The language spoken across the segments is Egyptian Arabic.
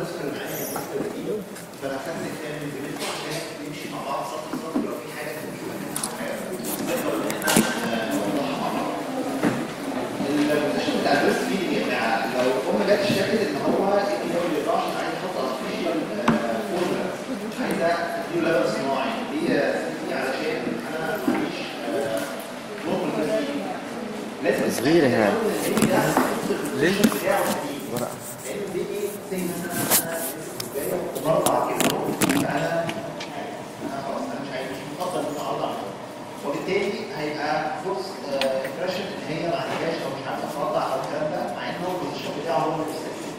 النسخه اللي معايا النسخه القديمه فانا خدت كام من بنتكم عشان نمشي مع بعض سطر سطر لو في حاجه مش فاهمينها او حاجه نقدر ان احنا آه، نوضحها مع بعض. البوزيشن بتاع الريست فيدنج يا جماعه لو ام جت اشتكت ان هو ابني هو اللي راح عايز يحط ارتفيشال فورمولا عايزه اديله لبن صناعي دي دي علشان انا ما عنديش نورمال بريست فيدنج لازم صغيرة هاي. ليه؟ ليه؟ ورقة لان دي ايه زي مثلا انا جاي برضع كده انا انا خلاص انا مش عايز مش مفضل ان انا ارضع وبالتالي هيبقى فرص امبريشن ان هي ما عندهاش او مش عارفه ترضع او الكلام ده مع ان هو البوزيشن بتاعه هو اللي مستفيد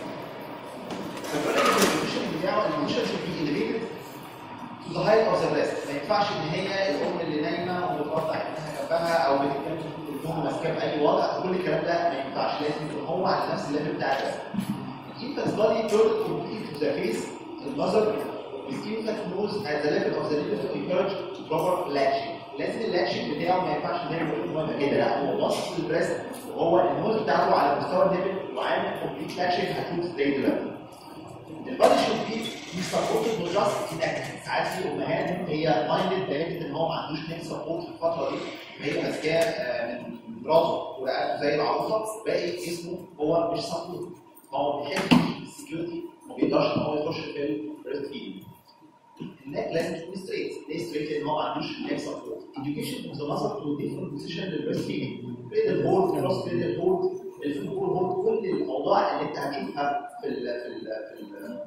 فبيقول لك ان البوزيشن بتاعه البوزيشن should be elevated to the height of the breast ما ينفعش ان هي الام اللي نايمه وبترضع ابنها جنبها او بتتكلم في التليفون ماسكاه باي وضع كل الكلام ده ما ينفعش لازم يكون هو على نفس الليفل بتاع البريست infant's body turned completely to the face, the mother with infant nose at the level of the nipple to encourage proper latching. لازم اللاتشنج بتاعه ما ينفعش نعمل ان هو يبقى كده لا هو باصص للبريست وهو النوز بتاعته على مستوى النبل وعامل كومبليت لاتشنج هتشوف ازاي دلوقتي. البادي شوت بي مش سبورتد وجاست انكتد ساعات في امهات هي مايندد لقيت ان هو ما عندوش نيك سبورت في الفتره دي هي ماسكاه آه، من مراته ورقبته زي العروسه باقي جسمه هو مش سبورت هو ما بيحبش السكيورتي ما بيقدرش ان هو يخش في البريست فيدنج النك لازم تكون ستريت ليه ستريت لان هو ما عندوش نيك سبورت education of the muscle to different position للبريست فيدنج بين البورد كروس بين البورد الفول بورد كل الاوضاع اللي انت هتشوفها في ال في ال في ال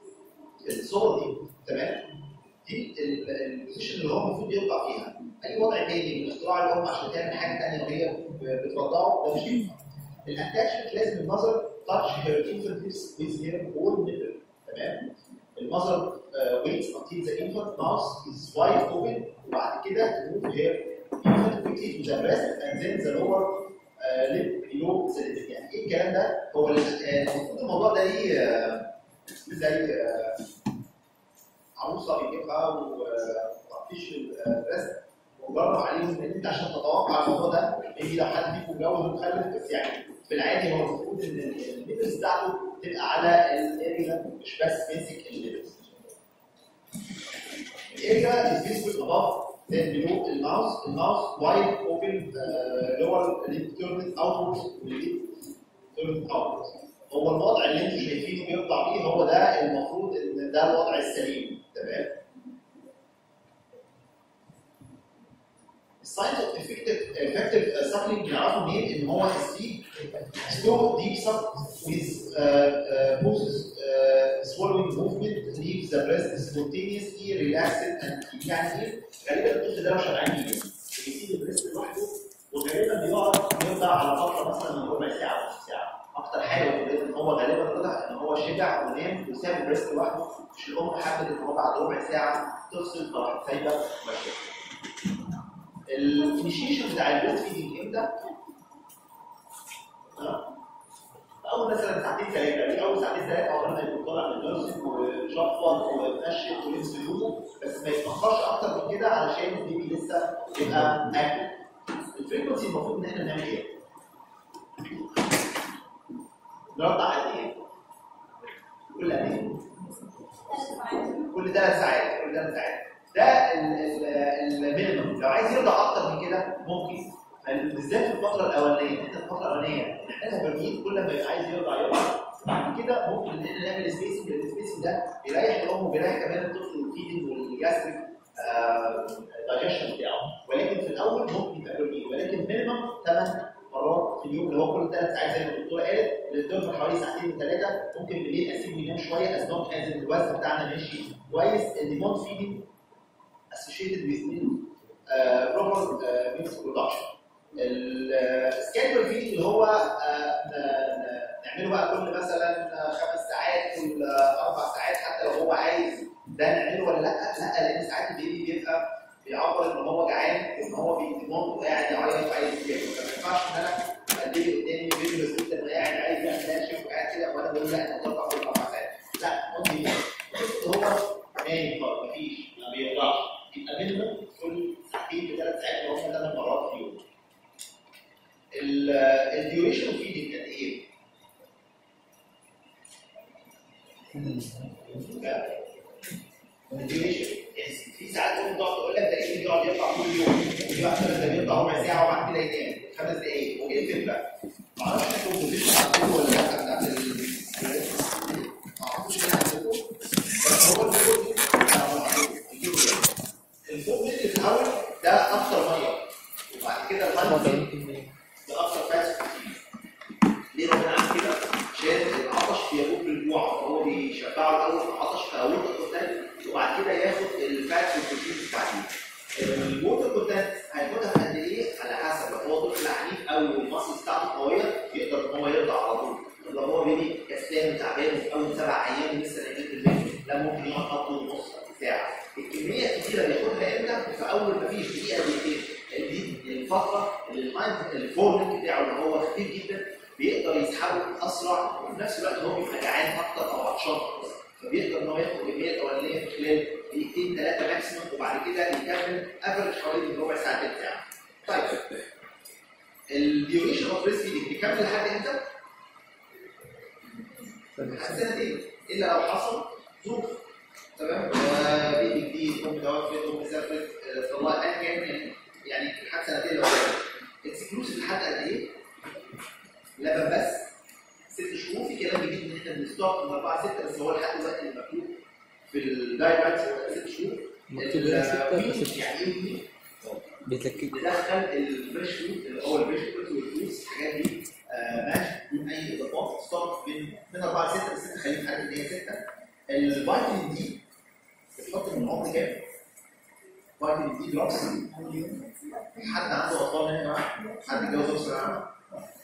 في الصور دي تمام دي ال- البوزيشن اللي هو المفروض يوقع فيها اي وضع تاني من اختراع الام عشان تعمل حاجه تانيه وهي ب- بتوضعه ده مش ينفع الاتاتشمنت لازم المذر تاتش هير infant lips with her whole nipple تمام المذر waits until the infant mouth is wide open وبعد كده تموف her infant quickly to the breast and then the lower uh, lip below the lip يعني ايه الكلام ده؟ هو ال- آه، المفروض الموضوع ده ليه آه، زي آه، عروسه بيجيبها ومفيش البريست وجرب عليهم ان انت عشان تتوقع الموضوع ده maybe لو حد فيكم جوز ومخلف بس يعني في العادي هو المفروض ان الليبلز بتاعته تبقى على الاريا مش بس ماسك الليبلز. الاريا is visible above then below الماوس الماوس wide open uh, lower lip turned outwards lip turned outwards هو الوضع اللي انتم شايفينه بيطلع بيه هو ده المفروض ان ده الوضع السليم تمام الساينس اوف افكتيف افكتيف ساكلينج بنعرفه منين ان هو السيب slow deep suck with uh, uh, poses uh, swallowing movement leaves the breast spontaneously relaxed and يعني ايه غالبا الطفل ده لو شبعان جدا بيسيب البريست لوحده وغالبا بيقعد يرضع على فتره مثلا من ربع ساعه نص ساعه اكتر حاجه وجدت ان هو غالبا طلع ان هو شبع ونام وساب البريست لوحده مش الام حبت ان هو بعد ربع ساعه تفصل فراحت سايبه ماشيه الانيشيشن بتاع البريست فيدنج امتى؟ ها؟ اول مثلا ساعتين ثلاثه ليه اول ساعتين ثلاثه عقبال ما يكون طالع من النيرسينج وشفط ومنشف ولبس هدومه بس ما يتاخرش اكتر من كده علشان البيبي لسه يبقى اكل الفريكونسي المفروض ان احنا نعمل ايه؟ نرضع قد ايه؟ كل قد ايه؟ كل ثلاث ساعات كل ثلاث ساعات ده المينيمم لو عايز يرضع اكتر من كده ممكن بالذات في الفتره الاولانيه انت في الفتره الاولانيه محتاجها برميل كل ما يبقى عايز يرضع يرضع بعد كده ممكن ان احنا نعمل سبيسنج السبيسنج ده بيريح الام وبيريح كمان الطفل الفيدنج والجاستريك دايجيشن بتاعه ولكن في الاول ممكن يبقى برميل ولكن مينيمم 8 مرات في اليوم اللي هو كل ثلاث ساعات زي ما الدكتوره قالت الطفل حوالي ساعتين وثلاثه ممكن بالليل اسيبه ينام شويه از لونج از الوزن بتاعنا ماشي كويس الديمون فيدنج associated with milk uh, proper uh, milk production. السكادول فيدنج اللي هو آه، ن- ن- نعمله بقى كل مثلا خمس ساعات كل اربع ساعات حتى لو هو عايز ده نعمله ولا لا لا لان ساعات البيبي بيبقى بيعبر ان هو جعان وان هو بيتمون وقاعد يعيط وعايز ياكل فما ينفعش ان انا اديله قدامي فيديو بس انت قاعد عايز يعمل ناشف وقاعد كده وانا بقول لا انت تطلع كل اربع ساعات لا قصدي هو نايم خالص مفيش ما بيرضعش يبقى مينيمم كل ساعتين لثلاث ساعات اللي هم ثمان مرات في اليوم. الديوريشن اوف فيدنج قد ايه؟ في ساعات ممكن تقعد تقول لك ده ايه بيقعد يطلع كل يوم وفي واحد ده بيطلع ربع ساعه وبعد كده ينام خمس دقايق وايه الفكره؟ ما اعرفش انتوا البوزيشن عندكم ولا لا بتاعت ال ما اعرفش كده عندكم بس هو الفوق الفوق اللي في الاول ده اكتر ميه وبعد كده الهاند ده اكتر فاتس ليه ربنا عامل كده؟ عشان العطش بيموت بالجوع فهو بيشبعه الاول في العطش فاول كونتنت وبعد كده ياخد الفات والبروتين بتاعتيه. الووتر كونتنت هياخدها في قد ايه؟ على حسب لو هو طفل عنيف او المصل بتاعته قويه يقدر ان هو يرضع على طول. لو هو بيبي كسلان وتعبان في اول سبع ايام لسه نايمين في البيت لا ممكن يقعد خط ونص ساعه. الكميه الكتيره بياخدها امتى؟ في اول ما فيش دقيقه دقيقتين. دي الفتره اللي المايند الفورمنج بتاعه اللي هو خفيف جدا بيقدر يسحبه اسرع وفي نفس الوقت هو بيبقى جعان اكتر او عطشان فبيقدر ان هو ياخد الكميه الاولانيه في خلال دقيقتين ثلاثه ماكسيموم وبعد كده يكمل افرج حوالي من ربع ساعه تلت ساعه. طيب الديوريشن اوف بريست فيدنج بيكمل لحد امتى؟ لحد سنتين الا لو حصل ظروف تمام آه، بيبي جديد ام توفت ام سافرت آه، طلع ايا كان يعني يعني لحد سنتين لو اكسكلوسيف لحد قد ايه؟ لبن بس ست شهور في كلام جديد ان احنا بنستوك من اربعه سته بس هو لحد دلوقتي اللي مكتوب في الجايد لاينز هو ست شهور مكتوب لنا ستة ال- بس يعني ايه ويك؟ بيتلكك ندخل الفريش فود اللي هو الفيجيتابلز والفروتس الحاجات دي آه، ماشي بدون اي اضافات ستوك من من اربعه لسته بس انت خليك حاجه ان هي سته الفيتامين دي بتحط من عمر كام؟ فيتامين دي دروبس حد عنده اطفال هنا يا جماعه؟ حد اتجوز اسره يا جماعه؟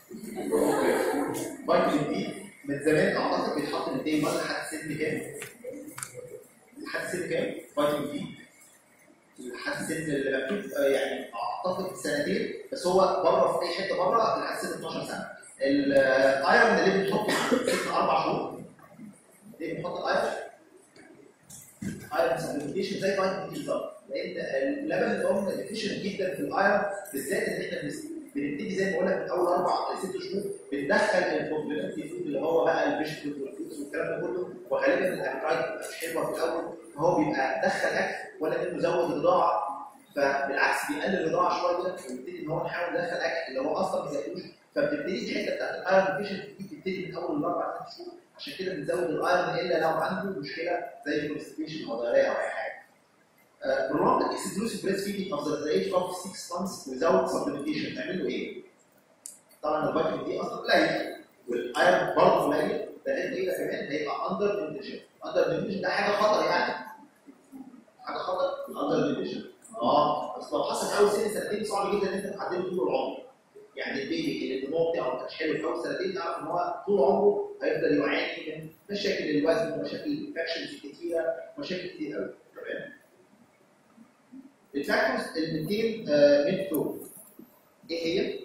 فيتامين دي من زمان اعتقد بيتحط من دي مره لحد سن كام؟ لحد سن كام؟ فيتامين دي لحد سن اللي مكتوب آه، يعني اعتقد سنتين بس هو بره في اي حته بره لحد سن 12 سنه. الايرون اللي بنحطه سن اربع شهور ليه بنحط الايرون؟ ايرون سبلمنتيشن زي فيتامين دي بالظبط لان اللبن الام افيشنت جدا في الايرون بالذات ان احنا بنس- بنبتدي زي ما بقول لك من اول اربع ست شهور بندخل الكومبلمنتري فود اللي هو بقى الفيجيتابلز والفروتس والكلام ده كله وغالبا الابرايت بتبقى مش حلوه في الاول فهو بيبقى دخل اكل ولا انه زود الرضاعه فبالعكس بيقلل الرضاعه شويه ويبتدي ان هو نحاول ندخل اكل اللي هو اصلا ما بياكلوش فبتبتدي الحته بتاعت الايرون افيشنت دي بتبتدي من اول الاربع ست شهور عشان كده بنزود الايرون الا لو عنده مشكله زي الكونستيبيشن او ضريره او اي حاجه. Uh, prolonged exclusive breastfeeding of the age of 6 months without supplementation تعملوا ايه؟ طبعا الفيتامين دي اصلا قليل والايرون برضه قليل ده غير كده كمان هيبقى اندر نيوتريشن اندر نيوتريشن ده حاجه خطر يعني حاجه خطر اندر نيوتريشن اه بس لو حصل في اول سن سنتين صعب جدا ان انت تعدله طول العمر يعني البيبي اللي النمو بتاعه ما كانش حلو في اول سنتين تعرف ان هو طول عمره هيفضل يعاني من مشاكل الوزن ومشاكل الانفكشنز كتيره مشاكل كتير قوي تمام الفاكتورز ال 200 ميد فلو ايه هي؟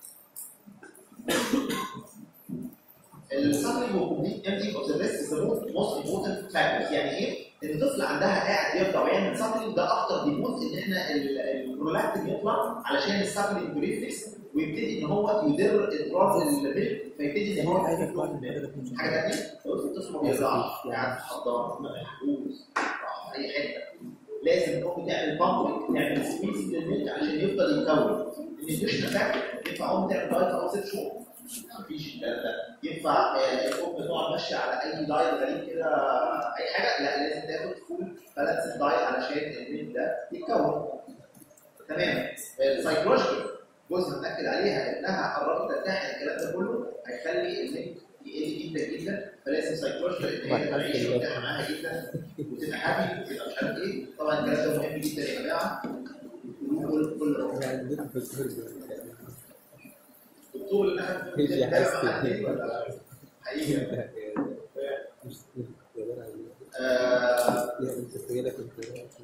السبلي والكومبليت امتي اوف ذا بريست از ذا موست امبورتنت فاكتورز يعني ايه؟ ان الطفل عندها قاعد يرضع ويعمل سبلي ده اكتر ديبوت ان احنا ال- البرولاكتين يطلع علشان السبلي ريفلكس ويبتدي ان هو يدر افراز الميلك فيبتدي ان هو عايز يعمل أطلع من هذا حاجه ثانيه لو الطفل ما بيرضعش قاعد في حضانه محبوس راح في اي حته لازم الام تعمل بامبنج تعمل سكويز للميلك عشان يفضل يكون النيوتريشن فاكتور ينفع ام تعمل دايت او ست شهور مفيش الكلام ده ينفع آه، الام تقعد ماشيه على اي دايت غريب كده اي حاجه لا لازم تاخد فول بالانس دايت علشان الميلك ده يتكون تمام السايكولوجيكال جزء مأكد عليها انها قررت ترتاح الكلام ده كله هيخلي الميلك يقل جدا جدا فلازم سايكولوجيكال ان هي تعيش وترتاح معاها جدا وتبقى هابي وتبقى مش عارف ايه طبعا الكلام ده مهم جدا يا جماعه كل كل يعني عندنا في الكورة الدكتور اللي احنا هيجي بنتكلم يحس عنها دي بيه. ولا حقيقي مش يا آه، انت تخيلك كنت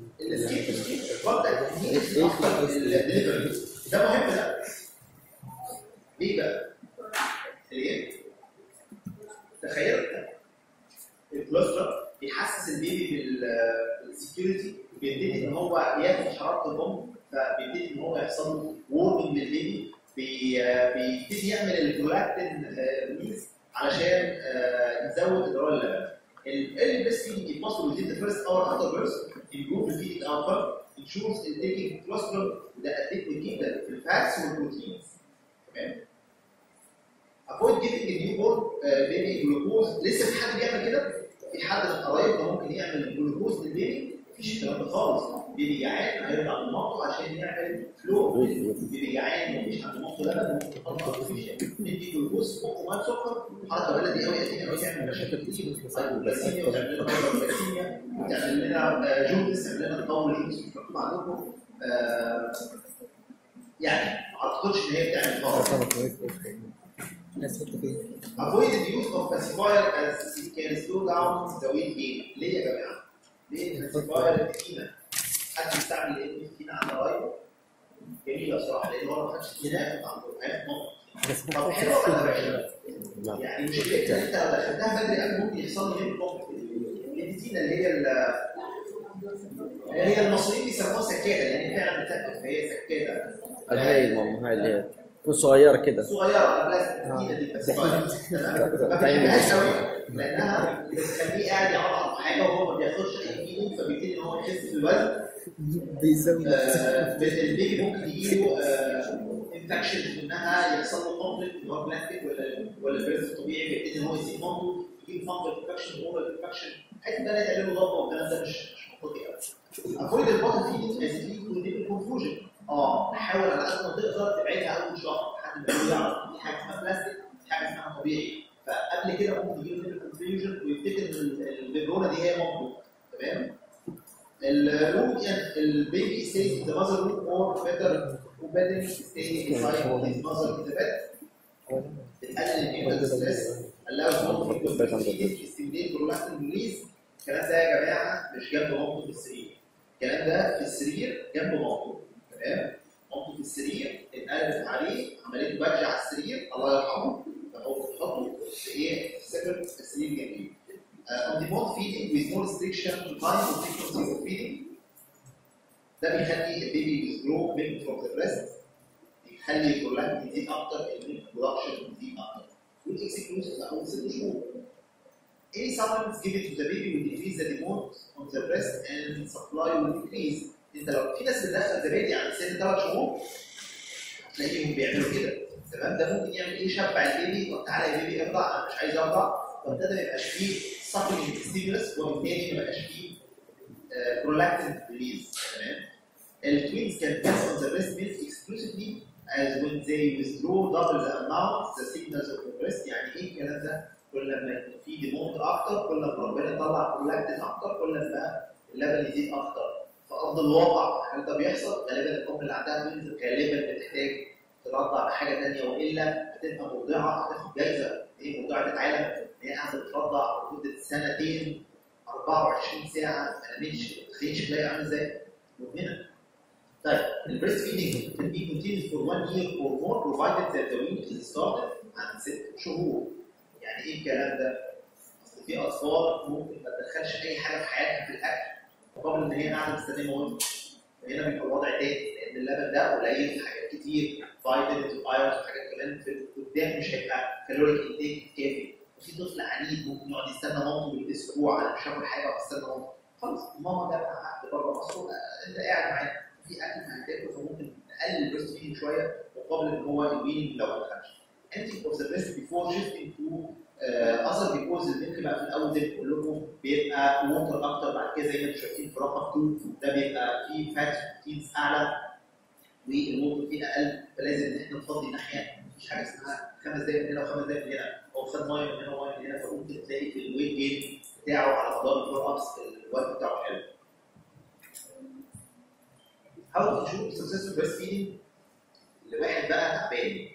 الوضع دي اكتر الدليفري ده مهم ده ليه بقى؟ ليه؟ تخيل الكلوستر بيحسس البيبي بالسكيورتي بيبتدي ان هو ياخد حراره الام فبيبتدي ان هو يحصل له وورمنج للبيبي بي- بيبتدي يعمل البرولاكتين ريليز علشان آه، يزود ادرار اللبن early breastfeeding if possible within the first hour after birth improve the feeding outcome ensures in taking colostrum ده adequate جدا في الفاتس والبروتينز تمام avoid giving a newborn uh, baby glucose لسه في حد بيعمل كده؟ في حد من القرايب ده ممكن يعمل جلوكوز للبيبي؟ مفيش الكلام ده خالص بيبي جعان هيرجع لمامته عشان يعمل فلو بيبي جعان ومفيش عنده مامته لبن ممكن يطلع مفيش ندي جلوكوز فوق وميه سكر حركه بلدي قوي قديمه قوي تعمل مشاكل كتير بلاسيميا وتعمل لنا بلاسيميا وتعمل لنا جوندس تعمل لنا تطور جوندس مش مكتوب عندكم آه، يعني ما اعتقدش ان هي بتعمل خالص ناس حته فين؟ avoid the use of pacifier as it can slow down the weight gain ليه يا جماعه؟ ليه الباسيفاير التخينه؟ حد يستعمل ايه التخينه على قرايبه؟ جميله بصراحه لان هو ما خدش تخينه عنده حاجات ممكن بس طب حلوه ولا وحشه؟ يعني مشكلتها ان انت لو دخلتها بدري قبل ممكن يحصل لي هيب التخينه اللي هي ال- اللي هي المصريين بيسموها سكاده يعني فعلا بتاكل فهي سكاده هاي ماما هاي اللي هي تكون صغيره كده صغيره بلاستيك التخينه دي بس ما بحبهاش قوي لانها بتخليه قاعد يعرف حاجه وهو ما بياخدش اي فيدنج فبيبتدي ان هو يخس في الوزن بيزود آه، البيبي ممكن يجي له انفكشن انها يحصل له كونفليكت اللي هو بلاستيك ولا ولا البريز الطبيعي بيبتدي ان هو يسيب مامته يجيب فانجل انفكشن اورال انفكشن حته بقى يتعمل له ضغط والكلام ده مش مش منطقي قوي افويد البوتل فيدنج از ليد تو ديب كونفوجن اه نحاول على قد ما تقدر تبعدها اول شهر لحد ما يقول يعرف في حاجه اسمها بلاستيك في حاجه اسمها طبيعي فقبل كده ممكن يجي له ديب كونفوجن ويفتكر ان البيبرونه دي هي مامته تمام الروم يعني البيبي stays in the mother room or better better stay inside his mother in the bed تقلل الانتر ستريس allows mom to breastfeeding stimulate prolactin release الكلام ده يا جماعه مش جنب مامته في السرير الكلام ده في السرير جنب مامته تمام مامته في السرير اتقلبت عليه عملت له بادج على السرير الله يرحمه فهو بيحطه في ايه في سكر في السرير جنبيه uh, on demand feeding with no restriction to time or frequency of feeding ده بيخلي البيبي withdraw milk from the breast بيخلي البرولاكتين يزيد اكتر الميلك برودكشن يزيد اكتر والاكسكلوسيف اول ست شهور Any supplements given to the baby will decrease the demand on the breast and supply will decrease. انت لو في ناس بتدخل زبادي عند سن ثلاث شهور هتلاقيهم بيعملوا كده تمام ده ممكن يعمل ايه يشبع البيبي طب تعالى يا بيبي ارضع انا مش عايز ارضع فابتدى ما يبقاش فيه supplement stimulus وبالتالي ما يبقاش فيه prolactin release تمام التوينز can pass on the breast milk exclusively as when they withdraw double the amount the signals of the breast يعني ايه الكلام ده؟ كل ما يكون في ديموند اكتر كل ما ربنا يطلع برولاكتين اكتر كل ما اللبن يزيد اكتر في ارض الواقع هل ده بيحصل؟ غالبا الام اللي عندها توينز غالبا بتحتاج ترضع بحاجه ثانيه والا هتبقى مرضعه هتاخد جايزه هي مرضعه العالم ان هي قاعده بترضع لمده سنتين 24 ساعه ما نامتش ما تخيلش تلاقي عامل ازاي؟ مدمنه طيب البريست فيدنج can be continued for one year or more provided that the wean is started عند ست شهور. يعني ايه الكلام ده؟ اصل في اطفال ممكن ما تدخلش اي حاجه في حياتها في الاكل مقابل ان هي قاعده مستنيه مهم. فهنا بيبقى الوضع تاني لان اللبن ده قليل في حاجات كتير فيتامينز وايرونز وحاجات كمان في قدام مش هيبقى كالوريك انتيك كافي. وفي طفل عنيد ممكن يقعد يستنى مامته بالاسبوع انا مش هاكل حاجه واستنى مامته. خلاص ماما جت قعدت بره مصر انت قاعد معايا في اكل هتاكل فممكن نقلل البريست فيدنج شويه مقابل ان هو الويننج لو ما دخلش. Empty of the breast before shifting to uh, other because الملك بقى في الاول زي ما بقول لكم بيبقى ووتر اكتر بعد كده زي ما انتم شايفين في رقم 2 ده بيبقى فيه فات بروتينز اعلى والووتر فيه اقل فلازم ان احنا نفضي الناحيه مفيش حاجه اسمها خمس دقايق من هنا وخمس دقايق من هنا او خد ميه من هنا وميه من هنا فممكن تلاقي في الويت جين بتاعه على مدار الفور ابس الوقت بتاعه حلو. How to ensure successful breastfeeding لواحد بقى تعبان.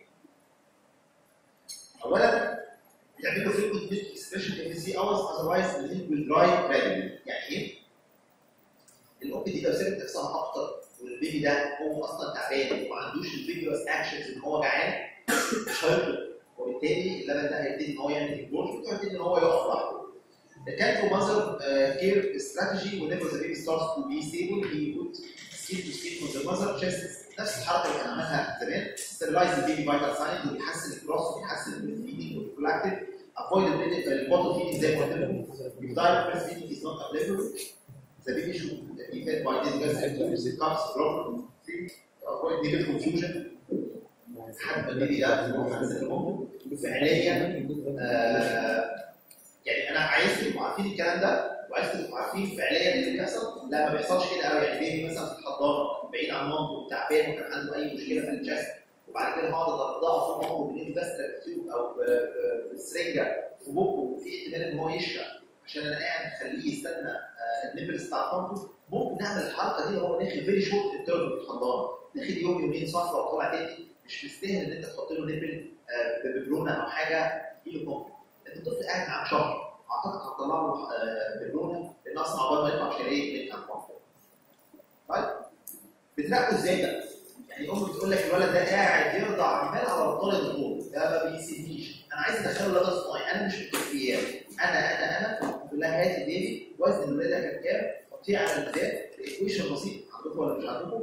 اولا تعمل له frequent milk expression every 3 hours otherwise the milk will dry gradually. يعني ايه؟ الام دي لو سابت نفسها اكتر والبيبي ده هو اصلا تعبان وما عندوش الفيجوس اكشنز ان هو جعان مش هيطلب وبالتالي اللبن ده هيبتدي ان هو يعمل اكبورشن وهيبتدي ان هو يقف لوحده. The cat for mother uh, care strategy whenever the baby starts to be stable he would skin to skin from the mother chest نفس الحركه اللي كان عملها زمان sterilize the baby vital signs وبيحسن الكروس وبيحسن الفيدنج والبرولاكتين avoid the bottle feeding زي ما قلت لكم if diet breastfeeding is not available the baby should be fed by this gas cups properly avoid nipple confusion لحد ما البيبي ده يروح عند الام فعليا آه، يعني انا عايز تبقوا عارفين الكلام ده وعايز تبقوا عارفين فعليا اللي بيحصل لا ما بيحصلش كده قوي يعني بيبي مثلا في الحضانه بعيد عن مامته تعبان وكان عنده اي مشكله في الجسم وبعد كده هقعد اضغط في مامته بالايد بس تيوب او ب- ب- بسرنجه في بقه وفي احتمال ان هو يشرب عشان انا قاعد مخليه يستنى آه، النبلز بتاع مامته ممكن نعمل الحركه دي وهو داخل فيري شورت التيرم في الحضانه داخل يوم يومين صفرة وطلع تاني مش مستاهل ان انت تحط له نبل آه، ببرونه او حاجه تجيله كومفورت انت الطفل قاعد معاك شهر اعتقد هتطلع له آه، برونه لان اصلا عقبال ما يطلع مش هيلاقي نت عن كومفورت طيب بتراقبه ازاي بقى؟ يعني ام بتقول لك الولد ده قاعد يرضع عمال على بطال الدكتور ده ما بيسيبنيش انا عايز ادخله لغايه صناعي انا مش مكفياه انا انا انا بقول لها هاتي بيبي وزن الولاده كان كام؟ حطيه على الميزان الايكويشن بسيط عندكم ولا مش عندكم؟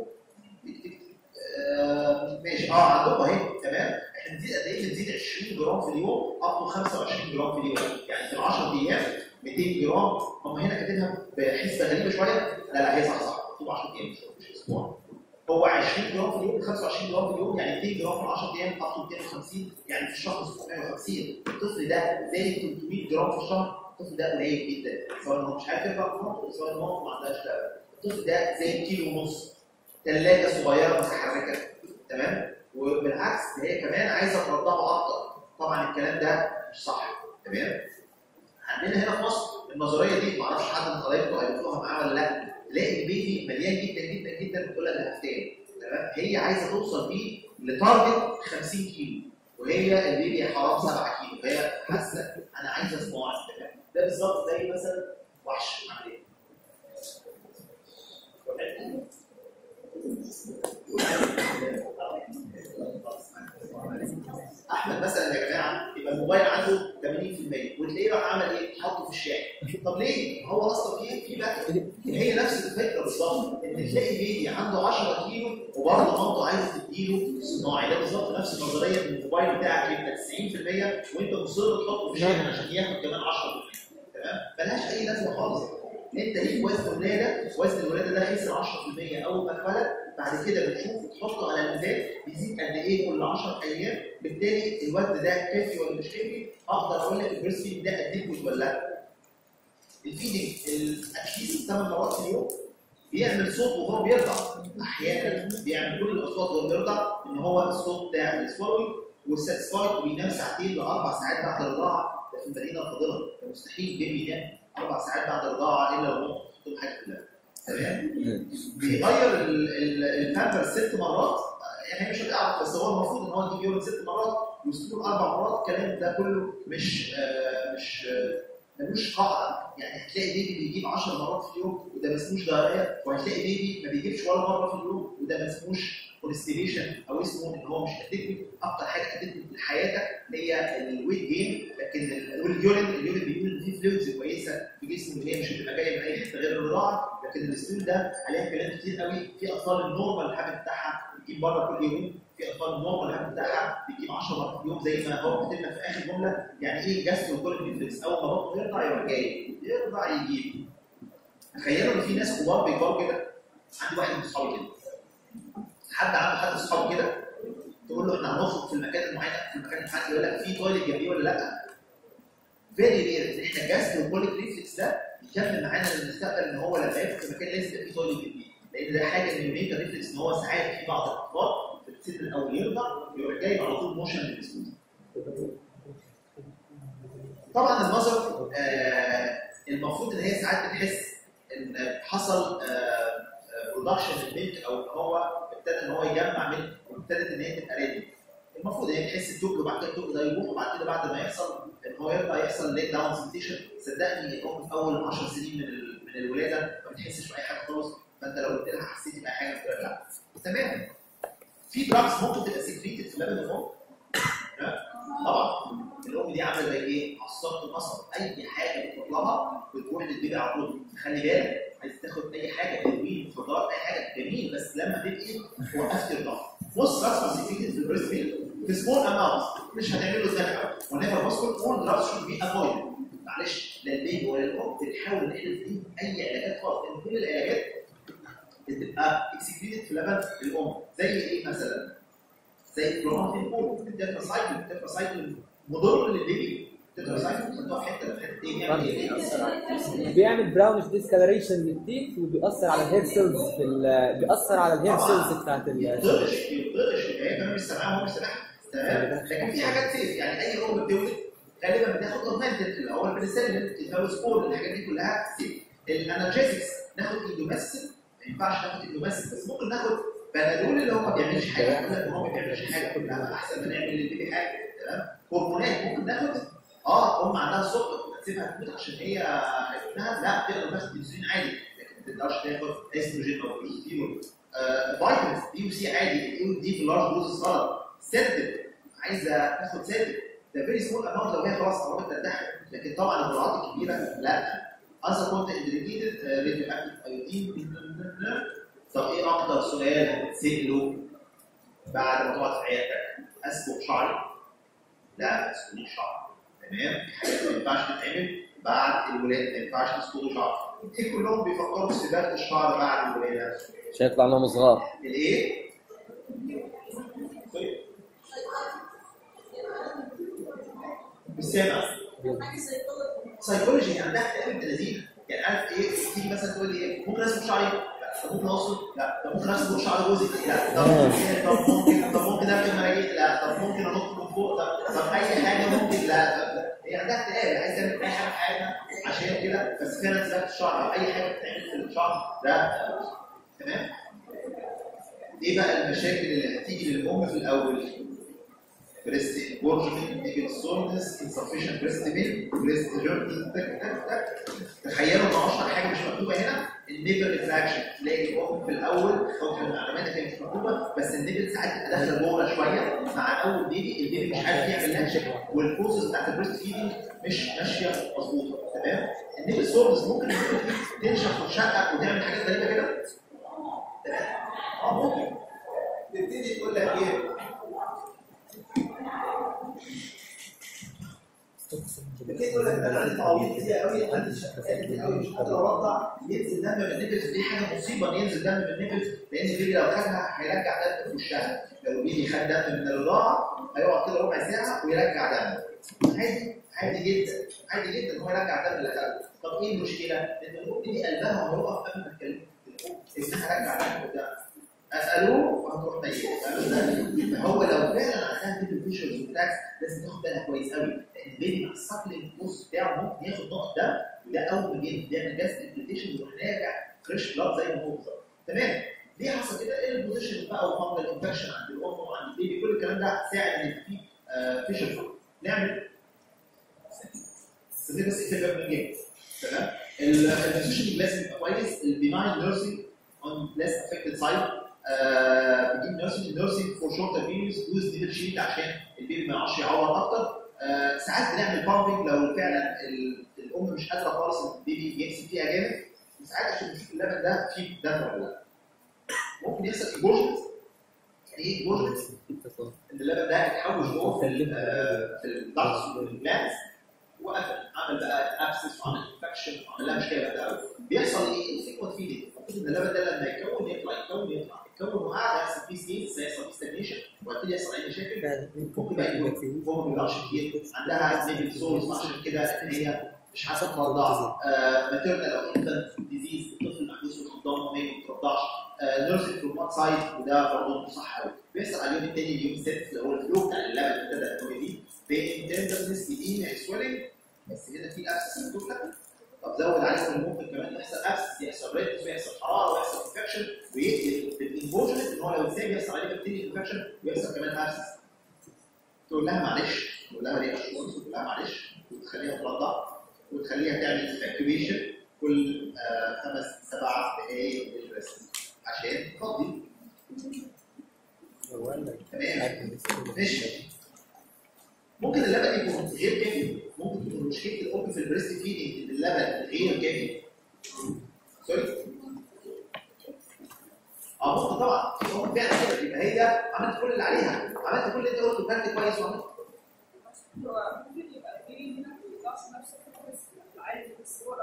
آه، ماشي اه عندكم اهي تمام احنا بنزيد قد ايه؟ بنزيد 20 جرام في اليوم اب تو 25 جرام في اليوم يعني في ال 10 ايام 200 جرام هم هنا كاتبها بحسبه غريبه شويه لا لا هي صح صح مكتوب 10 ايام مش مش اسبوع هو 20 جرام في اليوم 25 جرام في اليوم يعني 200 جرام في 10 ايام اب تو 250 يعني في الشهر 750 الطفل ده زي 300 جرام في الشهر الطفل ده قليل جدا سواء هو مش عارف يرفع فوق سواء هو ما عندهاش لا. الطفل ده زي كيلو ونص ثلاجه صغيره متحركه تمام وبالعكس ده هي كمان عايزه ترضعه اكتر طبعا الكلام ده مش صح تمام عندنا هنا في مصر النظريه دي ما اعرفش حد من حضراتكم قالتوها معاه ولا لا تلاقي البيبي مليان جدا جدا جدا بتقول لك ده هفتان تمام هي عايزه توصل بيه لتارجت 50 كيلو وهي البيبي حرام 7 كيلو فهي حاسه انا عايزه صناعه تمام ده بالظبط زي مثلا وحش عمليه احمد مثلا يا جماعه يبقى الموبايل عنده 80% وتلاقيه راح عمل ايه؟ حطه في الشاحن طب ليه؟ هو اصلا في في باكت هي نفس الفكره بالظبط ان تلاقي بيبي عنده 10 كيلو وبرضه مامته عايزه تديله صناعي ده بالظبط نفس النظريه ان الموبايل بتاعك يبقى 90% وانت مصر تحطه في الشاحن عشان ياخد كمان 10% تمام؟ ملهاش اي لازمه خالص انت ليك وزن ولاده وزن الولاده ده خسر 10% اول ما اتولد بعد كده بتشوف تحطه على الميزان بيزيد قد ايه كل 10 ايام بالتالي الوزن ده كافي ولا مش كافي اقدر اقول لك البريست فيد ده اديك ولا لا الفيدنج الاتليست 8 مرات في اليوم بيعمل صوت وهو بيرضع احيانا بيعمل كل الاصوات وهو بيرضع ان هو الصوت بتاع السوالوي والساتسفايد وبينام ساعتين لاربع ساعات بعد الرضاعه ده في المدينه الفاضله ده مستحيل بيبي ينام اربع ساعات بعد الرضاعه الا لو ممكن تحط له حاجه كلها تمام بيغير البامبر ست مرات يعني هي مش هتعرف بس هو المفروض ان هو يجيب يوم ست مرات ويسكتوا اربع مرات الكلام ده كله مش آه مش آه ملوش قاعده يعني هتلاقي بيبي بيجيب 10 مرات في اليوم وده ما اسموش ضرريه وهتلاقي بيبي ما بيجيبش ولا مره في اليوم وده ما اسموش كونستيبيشن او اسمه ان هو مش ادكتيف اكتر حاجه ادكتيف في حياتك هي الويت جين لكن ال- واليورين اليورين بيقول ان في فلويدز كويسه في جسمه اللي هي مش هتبقى جايه من اي حته غير الرضاعه لكن الستول ده عليها كلام كتير قوي في اطفال النورمال الحاجه بتاعها بتجيب بره كل يومين في اطفال النورمال الحاجه بتاعها بتجيب 10 مرات في اليوم زي ما هو كاتب لك في اخر جمله يعني ايه جاسترو كوليك ريفلكس اول ما بطنه يرضع يروح جاي يرضع يجيب تخيلوا ان في ناس كبار بيكبروا كده عندي واحد من اصحابي كده حد عنده حد اصحابه كده تقول له احنا هنخرج في المكان المعين في المكان المعين يقول لك في تويلت جنبيه ولا لا فيري رير ان احنا جاست والكوليك ريفلكس ده يكمل معانا للمستقبل ان هو لما يدخل في مكان لازم يبقى فيه تويلت جنبيه لان ده حاجه من النيوميتال ريفلكس ان هو ساعات في بعض الاطفال في السن الاول يرضع يروح جايب على طول موشن للاسود طبعا النظر آه المفروض ان هي ساعات بتحس ان حصل برودكشن للملك او ان هو ابتدى ان هو يجمع ملك وابتدت ان هي تبقى ريدي المفروض هي تحس التوب وبعد كده التوب ده يروح وبعد كده بعد ما يحصل ان هو يرضع يحصل ليت داون سنتيشن صدقني الام في اول 10 سنين من ال- من الولاده ما بتحسش باي حاجه خالص فانت لو قلت لها حسيتي باي حاجه بتقول لك لا تمام في دراجز ممكن تبقى سكريتد في لبن الام ها؟ طبعا الام دي عامله زي ايه؟ عصاره القصب اي حاجه بتطلبها بتروح للبيبي على طول خلي بالك عايز تاخد اي حاجه ترويج مخدرات اي حاجه جميل بس لما تبقي وقفت الضغط بص رسمه سكريتد في البريست ميلك في سمول اماونت مش هتعمل له دماغ قوي ونيفر باسكت اول دراجز شود بي افويد معلش لا البيبي ولا الام بنحاول ان احنا نديهم اي علاجات خالص لان كل العلاجات بتبقى اكسكريتد في لبن الام زي ايه مثلا؟ زي البروماتين بول التتراسايكل التتراسايكل مضر للبيبي التتراسايكل بتحطها في حته في حته ايه بيعمل ايه؟ بيعمل براونش ديسكالريشن للتيث وبيأثر على الهير سيلز في ال- بيأثر على الهير سيلز بتاعت ال يطرش يطرش هي كمان مش سامعاها هو مش سامعها تمام لكن في حاجات سيف يعني اي ام بتولد غالبا بتاخد اوجمانتد اللي هو البنسلين الفاوسبور الحاجات دي كلها سيف الانالجيزكس ناخد اندوماسين ما ينفعش ناخد اندوماسين بس ممكن ناخد بنادول اللي هو ما بيعملش حاجه يقول لك هو ما بيعملش حاجه كلها احسن ما نعمل للبيبي حاجه تمام هرمونات ممكن ناخد اه ام عندها سكر تسيبها تموت عشان هي ابنها لا تقدر تاخد انسولين عادي لكن ما تقدرش تاخد استروجين او بروستيرون فيتامينز بي وسي عادي الاي دي في لارج دوز غلط سيرتب عايزه تاخد سيرتب ده فيري سمول اماونت لو هي خلاص قربت تنتحر لكن طبعا الجرعات الكبيره لا اذا كنت اندريكيتد ريديو اكتيف ايودين طب ايه اكتر سؤال هتساله بعد ما تقعد في عيادتك اصبغ شعري لا ما تصبغيش شعري تمام في حاجات ما ينفعش تتعمل بعد الولاده ما ينفعش تصبغوا شعر ايه كلهم بيفكروا في سباق الشعر بعد الولاده مش هيطلع لهم صغار الايه؟ مش سامع سايكولوجي عندها اكتئاب ابن لذيذ يعني عارف ايه تيجي مثلا تقول لي ايه ممكن اسبغ شعري؟ لا طب ممكن اوصل؟ لا طب ممكن اسبغ شعر جوزي؟ لا طب ممكن طب ممكن طب ممكن اركب مراجيح؟ لا طب ممكن انط من فوق طب طب اي حاجه ممكن لا طب هي عندها اكتئاب عايز تعمل اي حاجه في حياتها عشان كده بس فعلا سباق الشعر او اي حاجه بتتعمل في الشعر ده تمام؟ ايه بقى المشاكل اللي هتيجي للام في الاول؟ بريست انجورجمنت نيجل سورنس انسفشن بريست ميل بريست جيرني تك تك تك تخيلوا ان اشهر حاجه مش مكتوبه هنا النيبل ريفراكشن تلاقي الام في الاول او المعلومات كانت مش مكتوبه بس النيبل ساعات بتبقى داخله جوه شويه مع اول بيبي البيبي مش عارف يعمل لها شكل والبروسس بتاعت البريست فيدنج مش ماشيه مظبوطه تمام النيبل سورنس ممكن تنشف وتشقق وتعمل حاجات غريبه كده تمام اه ممكن تبتدي تقول لك ايه بتيجي تقول لك انا عندي تعويض كتير قوي عندي شكاكات كتير قوي مش قادر ارضع ينزل دم من النبل دي حاجه مصيبه ان ينزل دم من النبل لان البيبي لو خدها هيرجع دم في وشها لو البيبي خد دم من الرضاعه هيقعد كده ربع ساعه ويرجع دم عادي عادي جدا عادي جدا ان هو يرجع دم اللي خده طب ايه المشكله؟ لان الام دي قلبها هيقف قبل ما تتكلم الام ابنها رجع دم قدام اسالوه وهتروح نيجي هو لو فعلا عندها ديبل فيشرز وتاكس لازم تاخد بالها كويس قوي لان البيبي مع السبلنت بوست بتاعه ممكن ياخد نقط دم وده اول ما جه بيعمل جاز امبليتيشن يروح راجع فريش بلاد زي ما هو بالظبط تمام ليه حصل كده؟ ايه البوزيشن بقى وفضل الانفكشن عند الام وعند البيبي كل الكلام ده ساعد ان يبقى فيه فيشر نعمل بس بس اكتب من جيم تمام البوزيشن لازم يبقى كويس البيناين نيرسينج on less affected side بتجيب نيرسينج نيرسينج فور شورتر بيبيز يوز نيدل شيت عشان البيبي ما يعرفش يعور اكتر آه، ساعات بنعمل بامبنج لو فعلا ال- الام مش قادره خالص ان البيبي يمسك فيها جامد ساعات عشان نشوف اللبن ده فيه دم ولا لا ممكن يحصل ايبوجمنت يعني ايه ايبوجمنت؟ ان اللبن ده يتحوش جوه في ال- آه، في الضغط والجلاس وقفل عمل بقى ابسس وعمل انفكشن وعمل لها مشكله بقى قوي بيحصل ايه؟ الفيكوت فيدنج المفروض ان اللبن ده لما يتكون يطلع يتكون يطلع يتكون وقاعد يحصل فيه ستيز يحصل فيه ستاجنيشن وبعدين يحصل اي مشاكل ممكن بقى يكون هو ما بيطلعش كتير عندها نيبل سورس عشان كده ان هي مش عارفه ترضع ماتيرنال او انفانت ديزيز الطفل محبوس في الحضانه ما بيترضعش نيرسينج فروم وان سايد وده برضه مش صح قوي بيحصل على اليوم الثاني اليوم السادس اللي هو الفلو بتاع اللبن ابتدى ان هو يزيد بانتندرنس يدين سويلنج بس هنا في ابسس مكتوب لك طب زود عليهم ان ممكن كمان يحصل ابسس يحصل ريتس ويحصل حراره ويحصل انفكشن ويقتل بالانفوجمنت ان هو لو اتساب يحصل عليه بكتيريا انفكشن ويحصل كمان ابسس تقول لها معلش تقول لها ليه اشورنس تقول لها معلش وتخليها ترضع وتخليها تعمل ايفاكيويشن كل آه خمس سبع دقائق للريست عشان تفضي تمام ماشي ممكن اللبن يكون غير كافي ممكن تكون مشكله الام في البريست فيدنج ان اللبن غير كافي سوري اه ممكن طبعا في ام فعلا كده يبقى هي عملت كل اللي عليها عملت كل اللي انت قلته كانت كويس وعملت هو ممكن يبقى في هنا في الكلاس نفس الفكرة بس عادي بس هو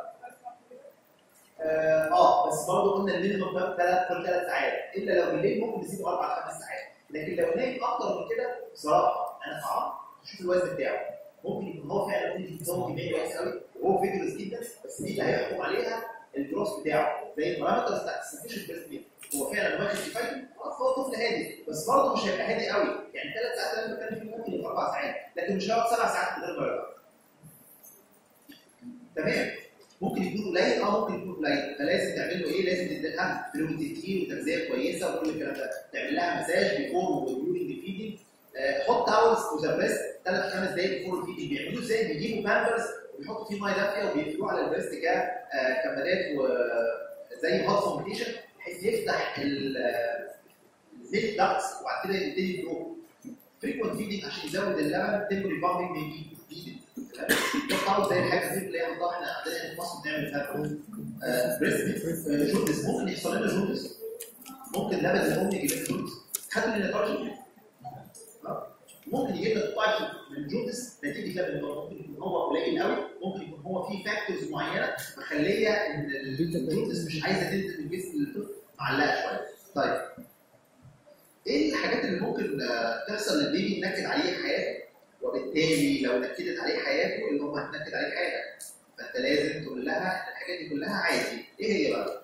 اه آه، بس برضه قلنا المينيمم ده ثلاث كل ثلاث ساعات الا لو بالليل ممكن نسيبه اربع خمس ساعات لكن لو نايم اكتر من كده بصراحه انا صعب تشوف الوزن بتاعه ممكن يكون هو فعلا ممكن يكون كميه كويس قوي وهو فيجرس جدا بس دي اللي هيحكم عليها الجروس بتاعه زي البارامترز بتاعت السفيشن بريست ميلك هو فعلا واخد كفايته خلاص هو طفل هادي بس برضه مش هيبقى هادي قوي يعني ثلاث ساعات اللي انا بتكلم فيه ممكن يبقى اربع ساعات لكن مش هيقعد سبع ساعات من غير ما يرضع تمام ممكن يكون قليل اه ممكن يكون قليل فلازم تعمل له ايه؟ لازم تديلها فلويد كتير وتغذيه كويسه وكل الكلام ده تعمل لها مساج بيفور وديورنج فيدنج حط تاولز وذا بريست ثلاث خمس دقائق بيفور الفيدنج بيعملوه ازاي؟ بيجيبوا بامبرز وبيحطوا فيه ميه دافيه وبيقفلوه على البريست ككمادات وزي هوت فوميتيشن بحيث يفتح الميلك داكتس وبعد كده يبتدي يدوب فريكونت فيدنج عشان يزود اللبن تمبري بامبنج بيجي ده طبعا زي الحاجه دي اللي هي بنطلع احنا عندنا في مصر بنعمل فيها بريست جوندس ممكن يحصل لنا جوندس ممكن لبن الام يجيب لنا جوندس خدوا لنا درجه ممكن يجيب لك ضعف من الجوندس نتيجه لبن الام ممكن يكون هو قليل قوي ممكن يكون هو فيه فاكتورز معينه مخليه ان الجوندس مش عايزه تنزل من جسم الطفل معلقه شويه طيب ايه الحاجات اللي ممكن آه، تحصل للبيبي ينكد عليه حياته وبالتالي لو نكدت عليه حياته اللي هم هتنكد عليه حياتك فانت لازم تقول لها ان الحاجات دي كلها عادي ايه هي بقى؟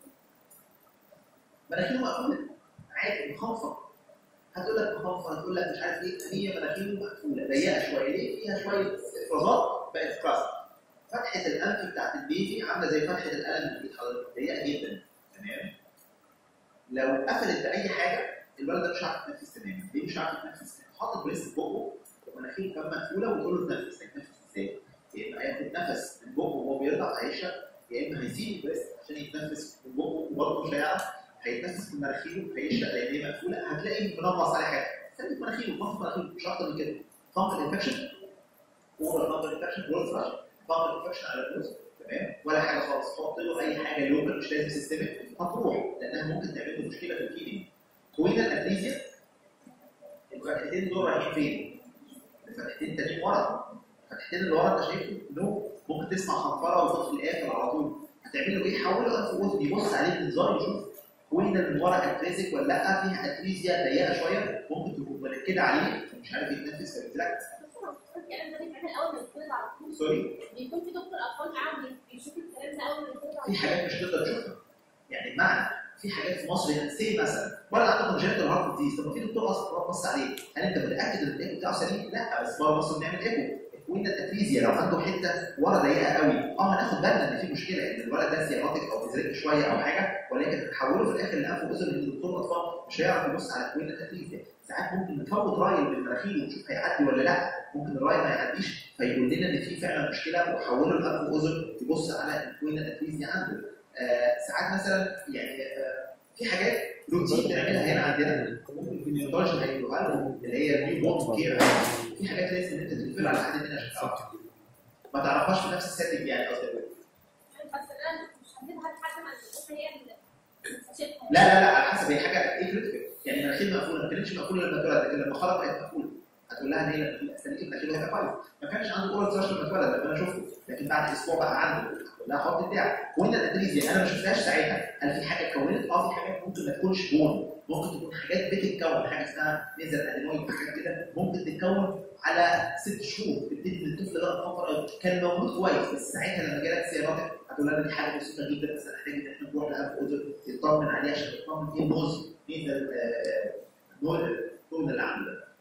مناخيره مقفوله عادي مخنفض هتقول لك مخنفض هتقول لك مش عارف ايه هي مناخيره مقفوله ضيقه شويه ليه؟ فيها شويه افرازات بقت كراست فتحه الانف بتاعت البيبي عامله زي فتحه القلم اللي في إيد حضرتك ضيقه جدا تمام؟ لو قفلت باي حاجه الولد ده مش عارف يتنفس تماما ليه مش عارف يتنفس تماما؟ حاطط بريست في بقه ومناخيره كمان مقفوله وتقول له اتنفس هيتنفس ازاي؟ يا اما هياخد نفس من بقه وهو بيرضع هيشرب يا اما هيسيب البريست عشان يتنفس من بقه وبرضه مش هيعرف هيتنفس من مناخيره هيشرب لان هي مقفوله هتلاقي منغص على حاجه سلك مناخيره منغص مناخيره مش اكتر من كده فانكل انفكشن اورال فانكل انفكشن وورد فلاش فانكل انفكشن على الجزء تمام ولا حاجه خالص حط له اي حاجه لوكال مش لازم سيستمك هتروح لانها ممكن تعمل له مشكله في الكيدني كوينال اتريزيا الفتحتين دول رايحين فين؟ الفتحتين تانيين ورا الفتحتين اللي ورا انت شايفه نو ممكن تسمع خنفره وصوت في الاخر على طول هتعمل له ايه؟ حوله انف ووز يبص عليه بمنظار يشوف كوينال من ورا اتريزك ولا لا فيها اتريزيا ضيقه شويه ممكن تكون منكده عليه مش عارف يتنفس فبتلاقي الكلام ده بيتعمل اول ما يتولد على طول سوري بيكون في دكتور اطفال معاهم بيشوف الكلام ده اول ما يتولد على في طول حاجات مش تقدر تشوفها يعني بمعنى في حاجات في مصر هنا سي مثلا ولا عنده كونجنتال هارت ديزيز طب ما في دكتور اصلا بص عليه هل انت متاكد ان الايكو بتاعه سليم؟ لا بس بره مصر بنعمل ايكو وانت الاتريزيا لو عنده حته ورا ضيقه قوي اه هناخد بالنا ان في مشكله ان الولد ده سياراتك او بيزرق شويه او حاجه ولكن تحوله في الاخر لانف واذن ان دكتور اطفال مش هيعرف يبص على كوين الاتريزيا ساعات ممكن نفوت رايل من مناخيره ونشوف هيعدي ولا لا ممكن الرايل ما يعديش فيقول لنا ان في فعلا مشكله وحوله لانف واذن يبص على الكوين الاتريزيا عنده آه ساعات مثلا يعني آه في حاجات روتين بنعملها هنا عندنا ممكن في النيوتولوجي هيقولوها لهم اللي هي نيو بوت كير في حاجات لازم ان انت تقفل على حد تاني عشان تعرفها ما تعرفهاش في نفس السيتنج يعني قصدي أقول. بس انا مش هسيبها لحد ما الام هي اللي تكتشفها لا لا لا على حسب هي حاجه ايه كريتيكال يعني مناخير مقفوله ما كانتش مقفوله لما اتولد لكن لما خرج بقت مقفوله هتقول لها ان هي الاسنان مناخيره هيبقى كويس ما كانش عنده اورال سيرش لما اتولد لما انا شفته لكن بعد اسبوع بقى عنده هتقول لها خط بتاعك وين الادريزيا انا ما شفتهاش ساعتها هل في حاجه اتكونت؟ اه في حاجات ممكن ما تكونش بون ممكن تكون حاجات بتتكون حاجه اسمها نزل ادينويد حاجات كده ممكن تتكون على ست شهور تبتدي ان الطفل ده اتفطر كان مولود كويس بس ساعتها لما جالك سياراتك هتقول لها دي حاجه بسيطه جدا بس هنحتاج ان احنا نروح لانف اذن يطمن عليه عشان يطمن ايه النوز نزل نوع النوع اللي عنده ده.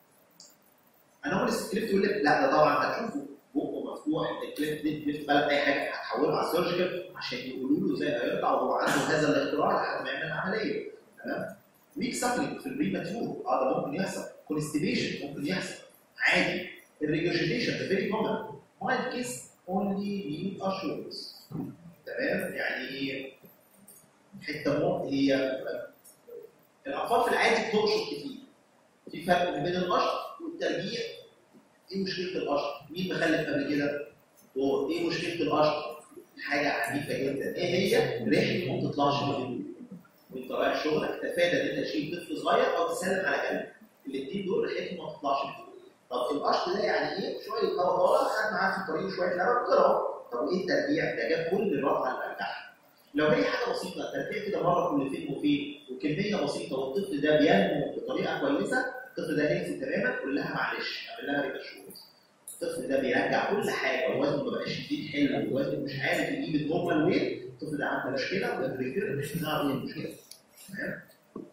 انا اول السكريبت يقول لك لا ده طبعا هتشوفه بقه مفتوح الكليب دي تلف بالك اي حاجه هتحوله على السيرجيكال عشان يقولوا له ازاي هيطلع وهو عنده هذا الاختراع لحد ما يعمل العمليه تمام ويك سابلينج في البريماتور اه ده ممكن يحصل كونستيبيشن ممكن يحصل عادي الريجرجيتيشن ده فيري كومن مايند كيس اونلي نيد اشورنس تمام يعني حته مو هي الاطفال في العادي بتنشط كتير في فرق بين النشط والترجيع ايه مشكله القشر؟ مين مخلف قبل كده؟ دور ايه مشكله القشر؟ حاجه عنيفه جدا ايه هي؟ ريحته ما بتطلعش من الهدوء وانت رايح شغلك تفادى ان انت تشيل طفل صغير او تسلم على كلب الاثنين دول ريحتهم ما تطلعش من فوق. طب القشط ده يعني ايه؟ شويه هواء طالع خد معاه في الطريق شويه لبن طلعوا طب وايه الترجيع؟ ده جاب كل الرضعه اللي رجعها. لو هي حاجه بسيطه ترجيع كده مره كل فين وفين وكميه بسيطه والطفل ده بينمو بطريقه كويسه الطفل ده هينزل تماما قول لها معلش اعمل لها ريتاشورز الطفل ده بيرجع كل حاجه ووزنه ما بقاش يزيد حلو ووزنه مش عارف يجيب النورمال ويت الطفل ده عنده مشكله والريفير مش هنعرف ايه المشكله تمام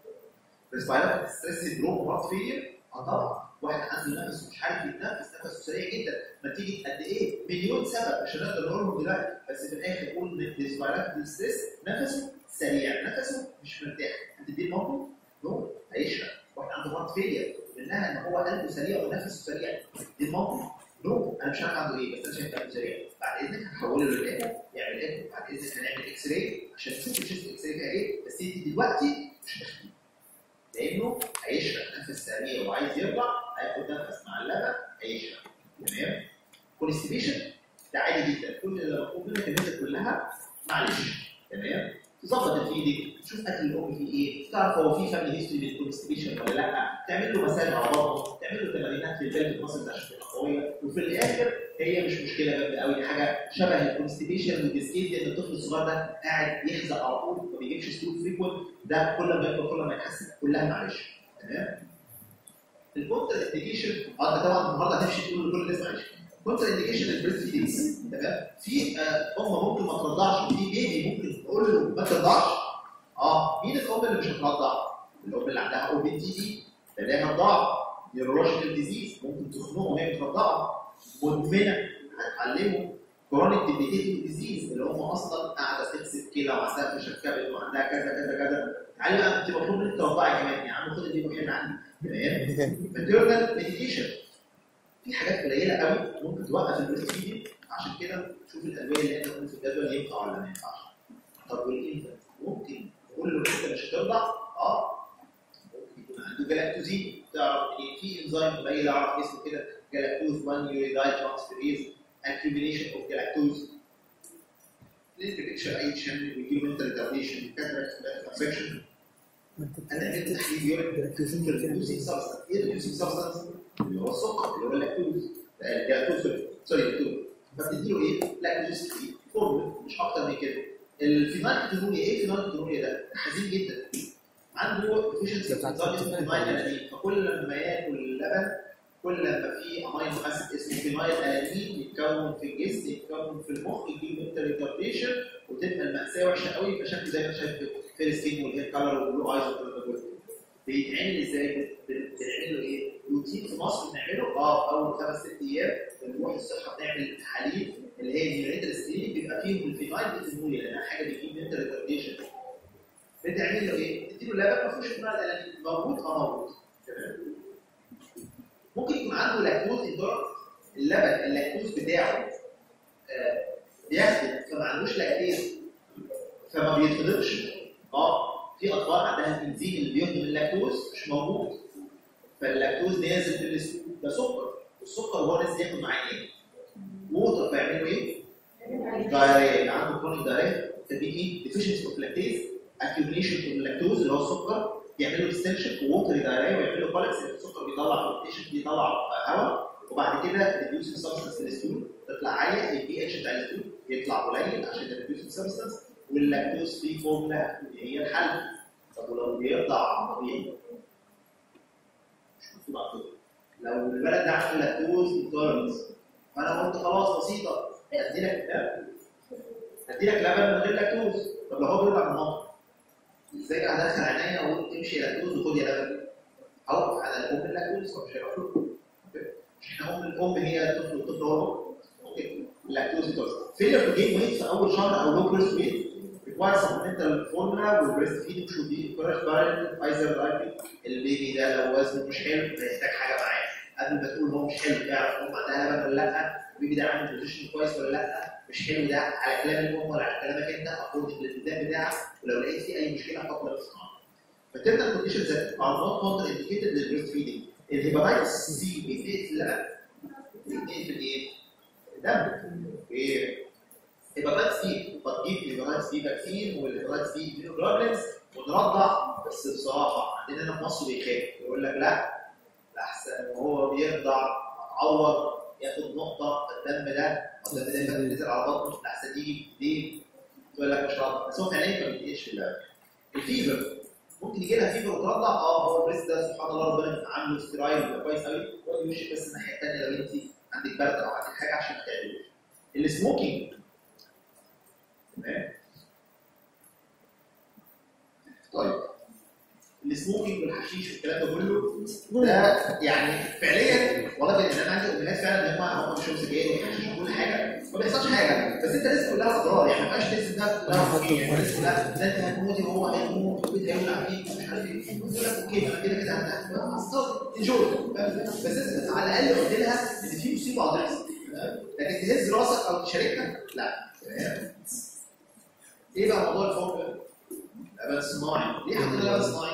ريسبيرات ستريس سيندروم وهارت فيلير اه طبعا واحد عنده نفس مش عارف يتنفس نفسه سريع جدا نتيجه قد ايه مليون سبب مش هنقدر نقولهم دلوقتي بس في الاخر قول ان ريسبيرات ستريس نفسه سريع نفسه مش مرتاح هتديه الموقف نو هيشرب واحد عنده هارت فيلير منها ان هو قلبه سريع ونفسه سريع دي الموقف نو انا مش عارف عنده ايه بس انا شايف قلبه سريع بعد اذنك هحوله للايكو يعمل ايكو بعد اذنك هنعمل اكس راي عشان نشوف الشيست اكس راي فيها ايه بس انت دلوقتي مش محتاج لانه هيشرب نفس سريع وعايز يرضع هياخد نفس مع اللبن هيشرب تمام كونستيبيشن ده عادي جدا كل اللي مطلوب منك ان انت كلها معلش تمام تظبط الفيدنج تشوف اكل الام فيه ايه تعرف هو في فاميلي هيستوري للكونستيبيشن ولا لا تعمل له مسائل على بطنه تعمل له تمارينات للبلد المصري عشان تبقى قويه وفي الاخر هي مش مشكله جامده قوي دي حاجه شبه الكونستيبيشن والديسكيز ان الطفل الصغير ده قاعد يحزق على طول ما بيجيبش ستول فريكوينت ده كل ما يكبر كل ما يتحسن كلها معلش تمام الكونتر انديكيشن اه انت طبعا النهارده هتمشي تقول لكل الناس معلش كونتر انديكيشن البريست فيدنجز تمام في آه، ام ممكن ما ترضعش في بيبي ممكن تقول له ما ترضعش اه مين الام اللي مش هترضع؟ الام اللي عندها او بي تي دي تلاقيها رضاعه نيورولوجيكال ديزيز ممكن تخنقه وهي بترضعه مدمنه هتعلمه كرونيك ديبيتيتيف ديزيز اللي هم اصلا قاعده تغسل كلى وعندها فشل كبد وعندها كذا كذا كذا تعالى بقى انت المفروض ان انت ترضعي كمان يا عم خد دي وحل عندي تمام ماتيرنال ميديكيشن في حاجات قليله قوي ممكن توقف البريست فيدنج عشان كده شوف الادويه اللي احنا قلنا في الجدول ينفع ولا ما ينفعش طب والانفنت ممكن تقول له انت مش هترضع اه ممكن يكون عنده جلاكتوزين تعرف ايه في انزيم قليل اعرف اسمه كده جلاكتوز 1 يوريداي ترانسفيريز accumulation of galactose الانفكشن اي شن بيجيب منتال ريتارديشن كاتراكت انفكشن انا عملت تحليل يورين ريديوسينج سبستانس ايه ريديوسينج سبستانس؟ اللي هو السكر اللي هو اللاكتوز اللاكتوز سوري اللاكتوز فبتديله ايه؟ لاكتوز فري فورمول مش اكتر من كده الفينال كتونيا ايه الفينال كتونيا ده؟ حزين جدا عنده ديفيشنسي في فينال فكل لما ياكل لبن كل ما في امينو اسيد اسمه فينايل الانين يتكون في الجسم يتكون في المخ يجيب انت ريتارديشن وتبقى المأساة وحشه قوي يبقى شكله زي ما انت شايف في السكين والهير كلر والبلو ايز والكلام ده كله. بيتعمل ازاي؟ بنعمل له ايه؟ روتين في مصر بنعمله اه اول خمس ست ايام بنروح الصحه بنعمل تحاليل اللي هي النيوريتال سكرين بيبقى فيهم الفينايل بتنمولي لانها حاجه بتجيب انت ريتارديشن. بتعمل له ايه؟ تديله لبن ما فيهوش فينايل الانين موجود اه موجود تمام ممكن يكون عنده لاكتوز انتولرنس اللبن اللاكتوز بتاعه آه، بياخد فما عندوش لاكتيز فما بيتهضمش اه في اطفال عندها الانزيم اللي بيهضم اللاكتوز مش موجود فاللاكتوز نازل في السوق ده سكر والسكر هو نازل ياخد معاه ايه؟ ووتر فيعملوا ايه؟ دايريا اللي عنده كرونيك دايريا تديه ايه؟ ديفيشنسي اوف لاكتيز اكيوميليشن اوف اللاكتوز اللي هو السكر يعملوا ديستنشن ووتر دايريا ويعملوا كولكس السكر بيطلع فلوتيشن بيطلع هواء وبعد كده ريديوسنج سبستانس في الستول تطلع عاليه البي اتش بتاع الستول يطلع قليل عشان الريديوسنج سبستانس واللاكتوز فري فورمولا هي الحل طب ولو بيرضع طبيعي مش المفروض على كده لو الولد ده عنده لاكتوز انتولرنس فانا قلت خلاص بسيطه ادي لك ادي لك لبن من غير لاكتوز طب لو هو بيرضع من مامته ازاي ادخل عينيا واقول امشي لاكتوز وخد يا لبن او على الام اللاكتوز فمش هيبقى كله مش احنا ام الام هي الطفل والطفل هو اوكي اللاكتوز توز فيلر تو جين ويت في اول شهر او لو بريست ويت requires supplemental formula والبريست فيدنج should be encouraged by either diabetic البيبي ده لو وزنه مش حلو هيحتاج حاجه معاه قبل ما تقول هو مش حلو تعرف الام عندها لبن ولا لا البيبي ده عامل بوزيشن كويس ولا لا مش حلو ده على كلام الام ولا على كلامك انت اكوردنج للالتزام بتاعك ولو لقيت فيه اي مشكله حط لك استعانه maternal conditions that are not contraindicated للبريست فيدنج الهيباتيتس سي بيتقتل اللبن بيتقتل ايه؟ الدم ايه؟ هيباتيتس سي بتجيب الهيباتايتس بي فاكسين والهيباتايتس بي immunoglobulins ونرضع بس بصراحه عندنا هنا في مصر بيخاف يقول لك لا احسن وهو بيرضع اتعور ياخد نقطه الدم ده الدم ده يبقى بينزل على بطنه احسن يجي دي تقول لك مش رضع بس هو فعليا ما بيجيش في اللعبه الفيفر ممكن يجي لها فيفر وترضع اه هو البريست ده سبحان الله ربنا بيبقى عامله سترايل بيبقى كويس قوي هو يمشي بس الناحيه الثانيه لو انت عندك برد او عندك حاجه عشان ما تعملوش السموكينج تمام طيب السموكينج والحشيش والكلام ده كله ده يعني فعليا والله بجد انا عندي امهات فعلا ان هم هم بيشربوا سجاير وحشيش وكل حاجه ما بيحصلش حاجه بس انت الناس كلها اضرار يعني ما ينفعش تحس انها كلها اوكي يعني الناس كلها ده انت هتموتي وهو هيموت والبيت هيولع فيك ومش عارف ايه يقول لك اوكي انا كده كده هستغرب انجوي بس انت على الاقل قلت لها ان في مصيبه هتحصل لكن تهز راسك او تشاركها لا تمام ايه بقى موضوع الفوق لبن صناعي ليه حطينا لبن صناعي؟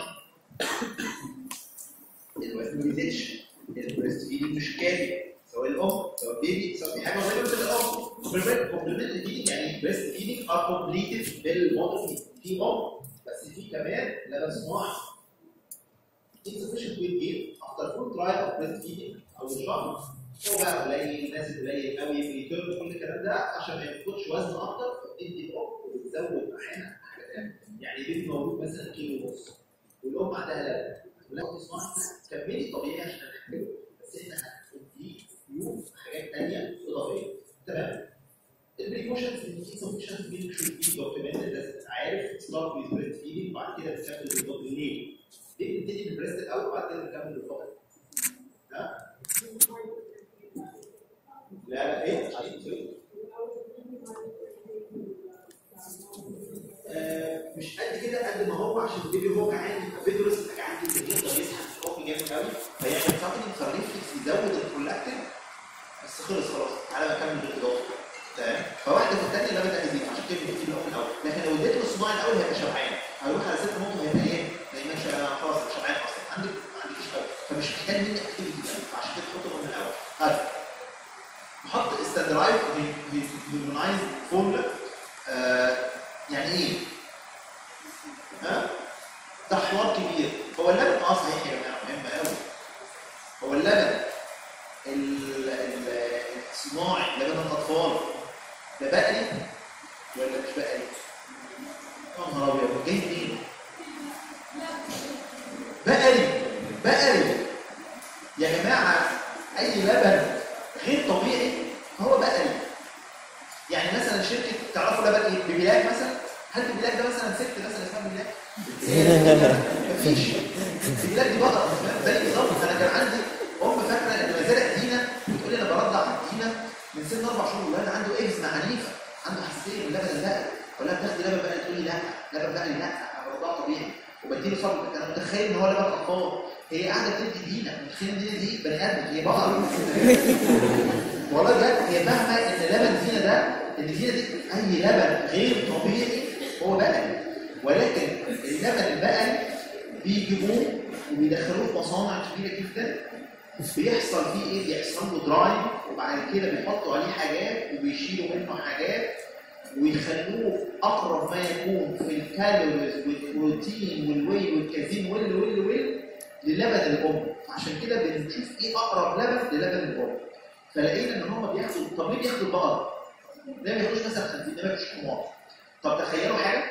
الوزن ما بيزيدش البريست فيدنج مش كافي سواء الام سواء البيبي سواء في حاجه قريبه من الام كومبلمنت فيدنج يعني بريست فيدنج ار كومبليتد بالموديل في ام بس في كمان لبن صناعي insufficient weight gain after full trial of breastfeeding او شهر هو بقى قليل نازل قليل قوي بيتم كل الكلام ده عشان ما ياخدش وزن اكتر فبتدي الام وبتزود معانا حاجه ثانيه يعني بيبي مولود مثلا كيلو ونص والام عندها لبن ولو تصنع كملي طبيعي عشان نحتاجه بس احنا هنديه يوم حاجات ثانيه اضافيه تمام البريكوشنز ان في سفشنت فيدنج شود بي دوكيومنتد لازم تبقى عارف ستارت ويز بريست فيدنج وبعد كده تكمل بالضبط ليه؟ ليه بنبتدي بالبريست الاول وبعد كده نكمل بالفقر؟ ها؟ لا لا ايه؟ آه، مش قد كده قد ما هو عشان البيبي هو جعان فيجرس جعان جدا يقدر يسحب الكوفي جامد قوي فيعمل ساكنينج فالريفلكس يزود البرولاكتين بس خلص خلاص تعالى بكمل بالاضافه تمام فواحده في الثانيه لا بدا يزيد عشان كده بيدي له الاول لكن لو اديت له صناعي الاول هيبقى شبعان هيروح على ست نقطه هيبقى ايه؟ ما ينامش انا خلاص أنا شبعان اصلا عندك ما عندكش قوي فمش محتاج منك اكتيفيتي فعشان كده تحطه من الاول هذا نحط استاندرايز هيومنايز فورمولا يعني ايه؟ ها؟ ده حوار كبير هو اللبن اه صحيح يا جماعه مهم قوي هو اللبن ال- ال- الصناعي لبن الاطفال ده بقري ولا مش بقري؟ يا نهار ابيض جاي منين؟ بقري بقري يا جماعه اي لبن غير طبيعي فهو بقري يعني مثلا شركه تعرفوا لبن ايه؟ ببلاك مثلا هل ببلاك ده مثلا ست مثلا اسمها ببلاك؟ مفيش ببلاك دي بقره فاهم؟ زي بالظبط انا كان عندي ام فاكره ان مزارع دينا بتقول لي انا برضع دينا من سن اربع شهور والولد عنده اكزيما عنيفه عنده حساسيه من اللبن البقري اقول لها بتاخدي لبن بقري تقول لي لا لبن بقري لا انا برضعه طبيعي وبديله صبر انا متخيل ان هو لبن اطفال هي قاعده بتدي دينا متخيل ان دينا دي بني ادم هي بقره والله بجد هي فاهمه ان لبن زينه ده ان زينه دي اي لبن غير طبيعي هو بقري ولكن اللبن البقري بيجيبوه وبيدخلوه في مصانع كبيره جدا بيحصل فيه ايه؟ بيحصل له دراي وبعد كده بيحطوا عليه حاجات وبيشيلوا منه حاجات ويخلوه اقرب ما يكون في الكالوريز والبروتين والوي والكازين وال وال وال للبن الام عشان كده بنشوف ايه اقرب لبن للبن الام فلقينا ان هم بياخدوا طب ليه بياخدوا البقر؟ ليه ما ياخدوش مثلا خنزير؟ ليه ما ياخدوش حمار؟ طب تخيلوا حاجه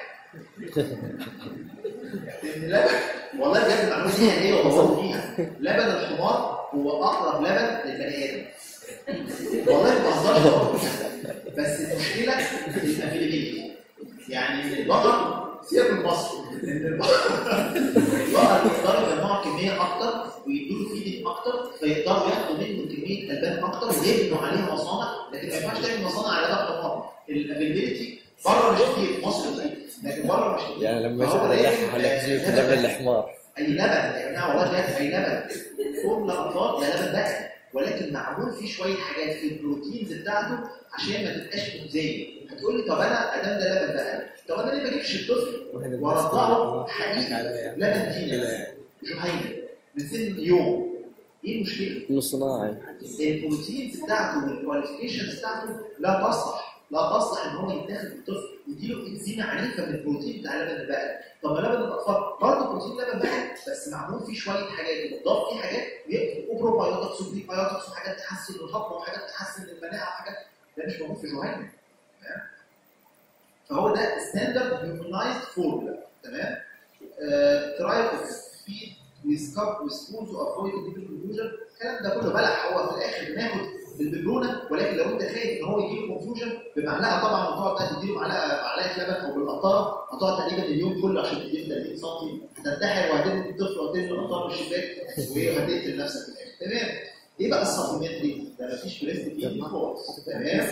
ان لبن والله بجد المعلومه دي حقيقيه وبصور فيها لبن الحمار هو اقرب لبن للبني ادم والله ما بهزرش بقول فيها. بس المشكله الافيلابيلتي يعني البقر سيبك من مصر ان البقر البقر يقدروا يجمعوا كميه اكتر ويدوا له فيدنج اكتر فيقدروا ياخدوا منه كميه البان اكتر ويبنوا عليها مصانع لكن ما ينفعش تعمل مصانع على لبن حمار الافيلابيلتي بره مش كتير في مصر كتير لكن بره مش كتير يعني لما فهو يشوف لازم- اللحم على كزيوت لازم- لبن الحمار اي لبن يا جماعه والله بجد اي لبن كل اطفال ده لبن بقري ولكن معمول فيه شويه حاجات في البروتينز بتاعته عشان ما تبقاش مؤذيه هتقول لي طب انا ادام ده لبن بقري طب انا ليه ما اجيبش الطفل وارضعه حقيقي لبن دينا جهينه من سن يوم ايه المشكله؟ انه صناعي البروتينز بتاعته والكواليفيكيشنز بتاعته لا تصلح لا تصلح ان هو يتاخد الطفل يديله انزيمه عنيفه من البروتين بتاع لبن البقري طب ما لبن الاطفال برضه بروتين لبن بقري بس معمول فيه شويه حاجات بتضاف فيه حاجات وبروبايوتكس وبريبايوتكس وحاجات تحسن الهضم وحاجات تحسن المناعه وحاجات ده مش موجود في جوهنا تمام فهو ده ستاندرد هيومنايزد فورمولا تمام تراي اوف فيد with cup with spoon to avoid the confusion الكلام ده كله بلح هو في الاخر بناخد بالبالونه ولكن لو انت خايف ان هو يجي له كونفيوجن بمعلقه طبعا وتقعد بقى تديله معلقه معلقه لبن او بالقطاره هتقعد تقريبا اليوم كله عشان تديله 30 سم هتنتحر وهترمي الطفل وهترمي القطار من الشباك وهتقتل نفسك في الاخر تمام ايه بقى السبلمنتري؟ ده مفيش بريست فيه خالص تمام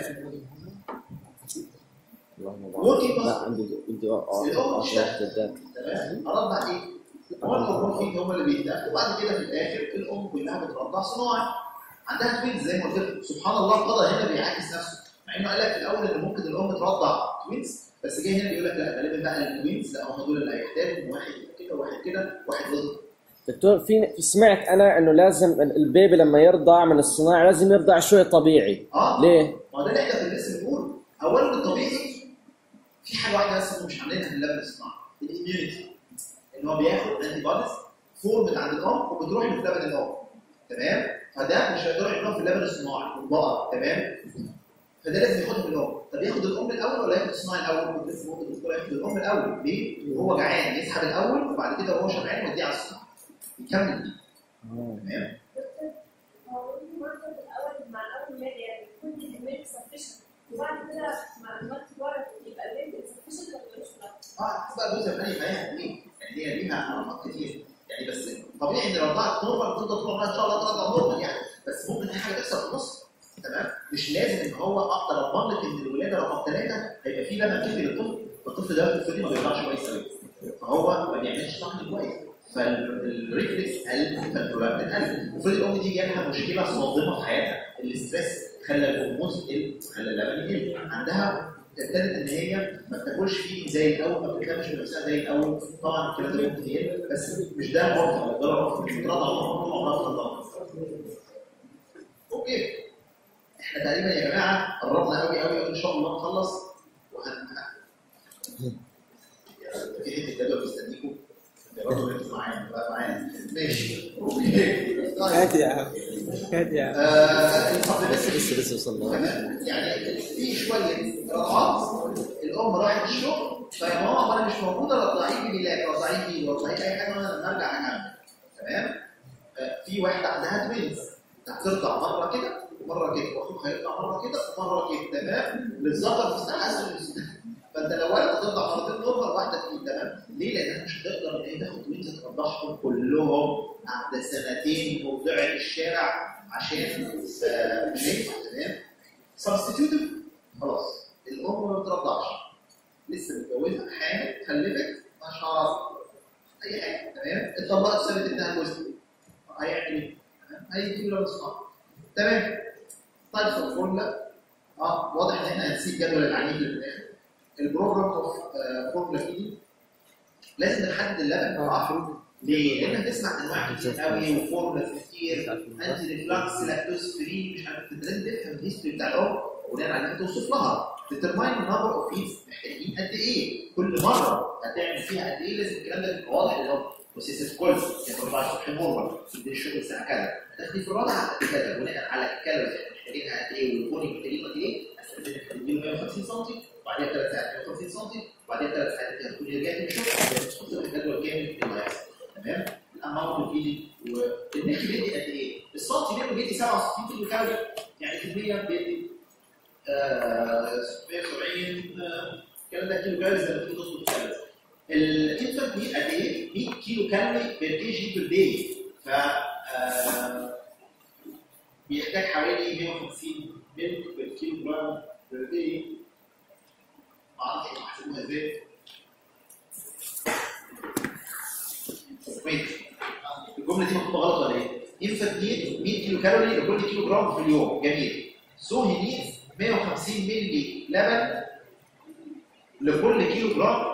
اللهم ممكن بارك بس- لا عندي عندي اه الأم مش اه جدا تمام ارضع ايه؟ هو الهرمون فيه هم اللي بيتاخدوا وبعد كده في الاخر الام كلها بترضع صناعي عندها توينز زي ما قلت لكم سبحان الله القضاء هنا بيعاكس نفسه مع انه قال لك في الاول ان ممكن الام ترضع توينز بس جاي هنا بيقول لك لا غالبا بقى التوينز لا هم دول اللي هيحتاجوا واحد كده وواحد كده واحد ضد دكتور في سمعت انا انه لازم البيبي لما يرضع من الصناعي لازم يرضع شوي طبيعي اه ليه؟ ما هو ده اللي احنا كنا لسه بنقوله اولا الطبيعي في حاجه واحده بس هم مش عاملينها في اللبن الصناعي الاميونيتي ان هو بياخد انتي بوديز فورمت عند الام وبتروح له في لبن الام تمام فده مش هيقدروا يعملوها في اللبن الصناعي البقر تمام فده لازم ياخدها من الام طب ياخد الام الاول ولا ياخد الصناعي الاول كنت لسه بقول للدكتور ياخد الام الاول ليه؟ وهو جعان يسحب الاول وبعد كده وهو شبعان يوديه على الصناعي يكمل بيه تمام هو برضه في الاول مع اول ما يعني يكون الميلك سفشن وبعد كده مع الوقت ورا يبقى الميلك سفشن ولا مش لا؟ اه بقى جزء ثاني فاهم ليه؟ يعني هي ليها علاقات كتير يعني بس طبيعي ان لو ضاعت نورمال تفضل طول عمرها ان شاء الله ترجع نورمال يعني بس ممكن في حاجه تحصل في النص تمام مش لازم ان هو اقدر اضمن لك ان الولاده رقم ثلاثه هيبقى في لبن كتير للطفل فالطفل ده المفروض ما بيطلعش كويس قوي فهو ما بيعملش طعم كويس فالريفلكس قل فالبرولاكتين قل المفروض الام دي جالها مشكله صادمه في حياتها الاستريس خلى الهرمون يقل خلى اللبن يقل عندها ابتدت ان هي ما بتاكلش فيه زي الاول ما بتهتمش بنفسها زي الاول طبعا الكلام ده ممكن يقل بس مش ده العرف ده العرف مش بترضع طول عمرها بترضع اوكي احنا تقريبا يا جماعه قربنا قوي قوي قوي ان شاء الله نخلص وهن في حته جدول مستنيكم جربوا انتوا معايا بقى معايا ماشي اوكي طيب هات يا عم هات يا عم آه السبلمنتري لسه لسه وصلنا تمام يعني في شويه رضعات الام راحت الشغل فيا ماما وانا مش موجوده رضعيه لي لا رضعيه لي رضعيه اي حاجه وانا لما ارجع اكمل تمام آه، في واحده عندها توينز هترضع مره كده ومره كده واخوك هيرضع مره كده ومره كده تمام للذكر في تحسن فانت لو واحده ترضع مرتين نورمال واحده فيه تمام ليه؟ لانها مش هتقدر ان هي تاخد توينز ترضعهم كلهم بعد سنتين موضوع الشارع عشان آه، مش هينفع تمام سبستيتيوتيف خلاص الام ما بترضعش لسه متجوزه حامل خلفت مش هعرف اي حاجه تمام اتطلقت سابت ابنها جوزها هيعمل ايه؟ تمام؟ هيجيب له صناعه تمام طيب في الفورمولا اه واضح ان احنا هنسيب جدول العنيف اللي في الاخر البروجرام اوف فورمولا فيدي لازم نحدد اللبن بتاعها ليه؟ لان هتسمع انواع كتير قوي وفورمولا كتير انتي ريفلاكس لاكتوز فري مش عارف انت لازم تفهم الهيستوري بتاع الام وبناء عليها توصف لها determine number of feeds محتاجين قد ايه كل مره هتعمل فيها قد ايه لازم الكلام ده يبقى واضح للام بروسيس كل يعني 4 الصبح نورمال تبدا الشغل الساعه كذا هتاخدي في الرابعه قد كذا بناء على الكالوريز احنا محتاجينها قد ايه والكوني محتاجين قد ايه هتبدا انك تديله 150 سم وبعدين ثلاث ساعات 150 سم وبعدين ثلاث ساعات انت هتكوني رجعت من الشغل هتحط الجدول كامل اللي هيحصل تمام الاماونت بيدي والنخل بيدي قد ايه؟ السنتي منه بيدي 67 كيلو كالوري يعني في المية بيدي آه، 670 آه، الكلام ده كيلو كالوري زي ما تيجي تظبط الكالوري الانفنت بيد قد ايه؟ 100 كيلو كالوري بير كي جي بير داي ف آه، بيحتاج حوالي 150 ملك بير كيلو جرام بير داي معرفش هم حسبوها ازاي ويت الجمله دي مكتوبه غلط ولا ايه؟ انفنت نيد 100 كيلو كالوري لكل كيلو جرام في اليوم جميل سو هي نيد 150 مللي لبن لكل كيلو جرام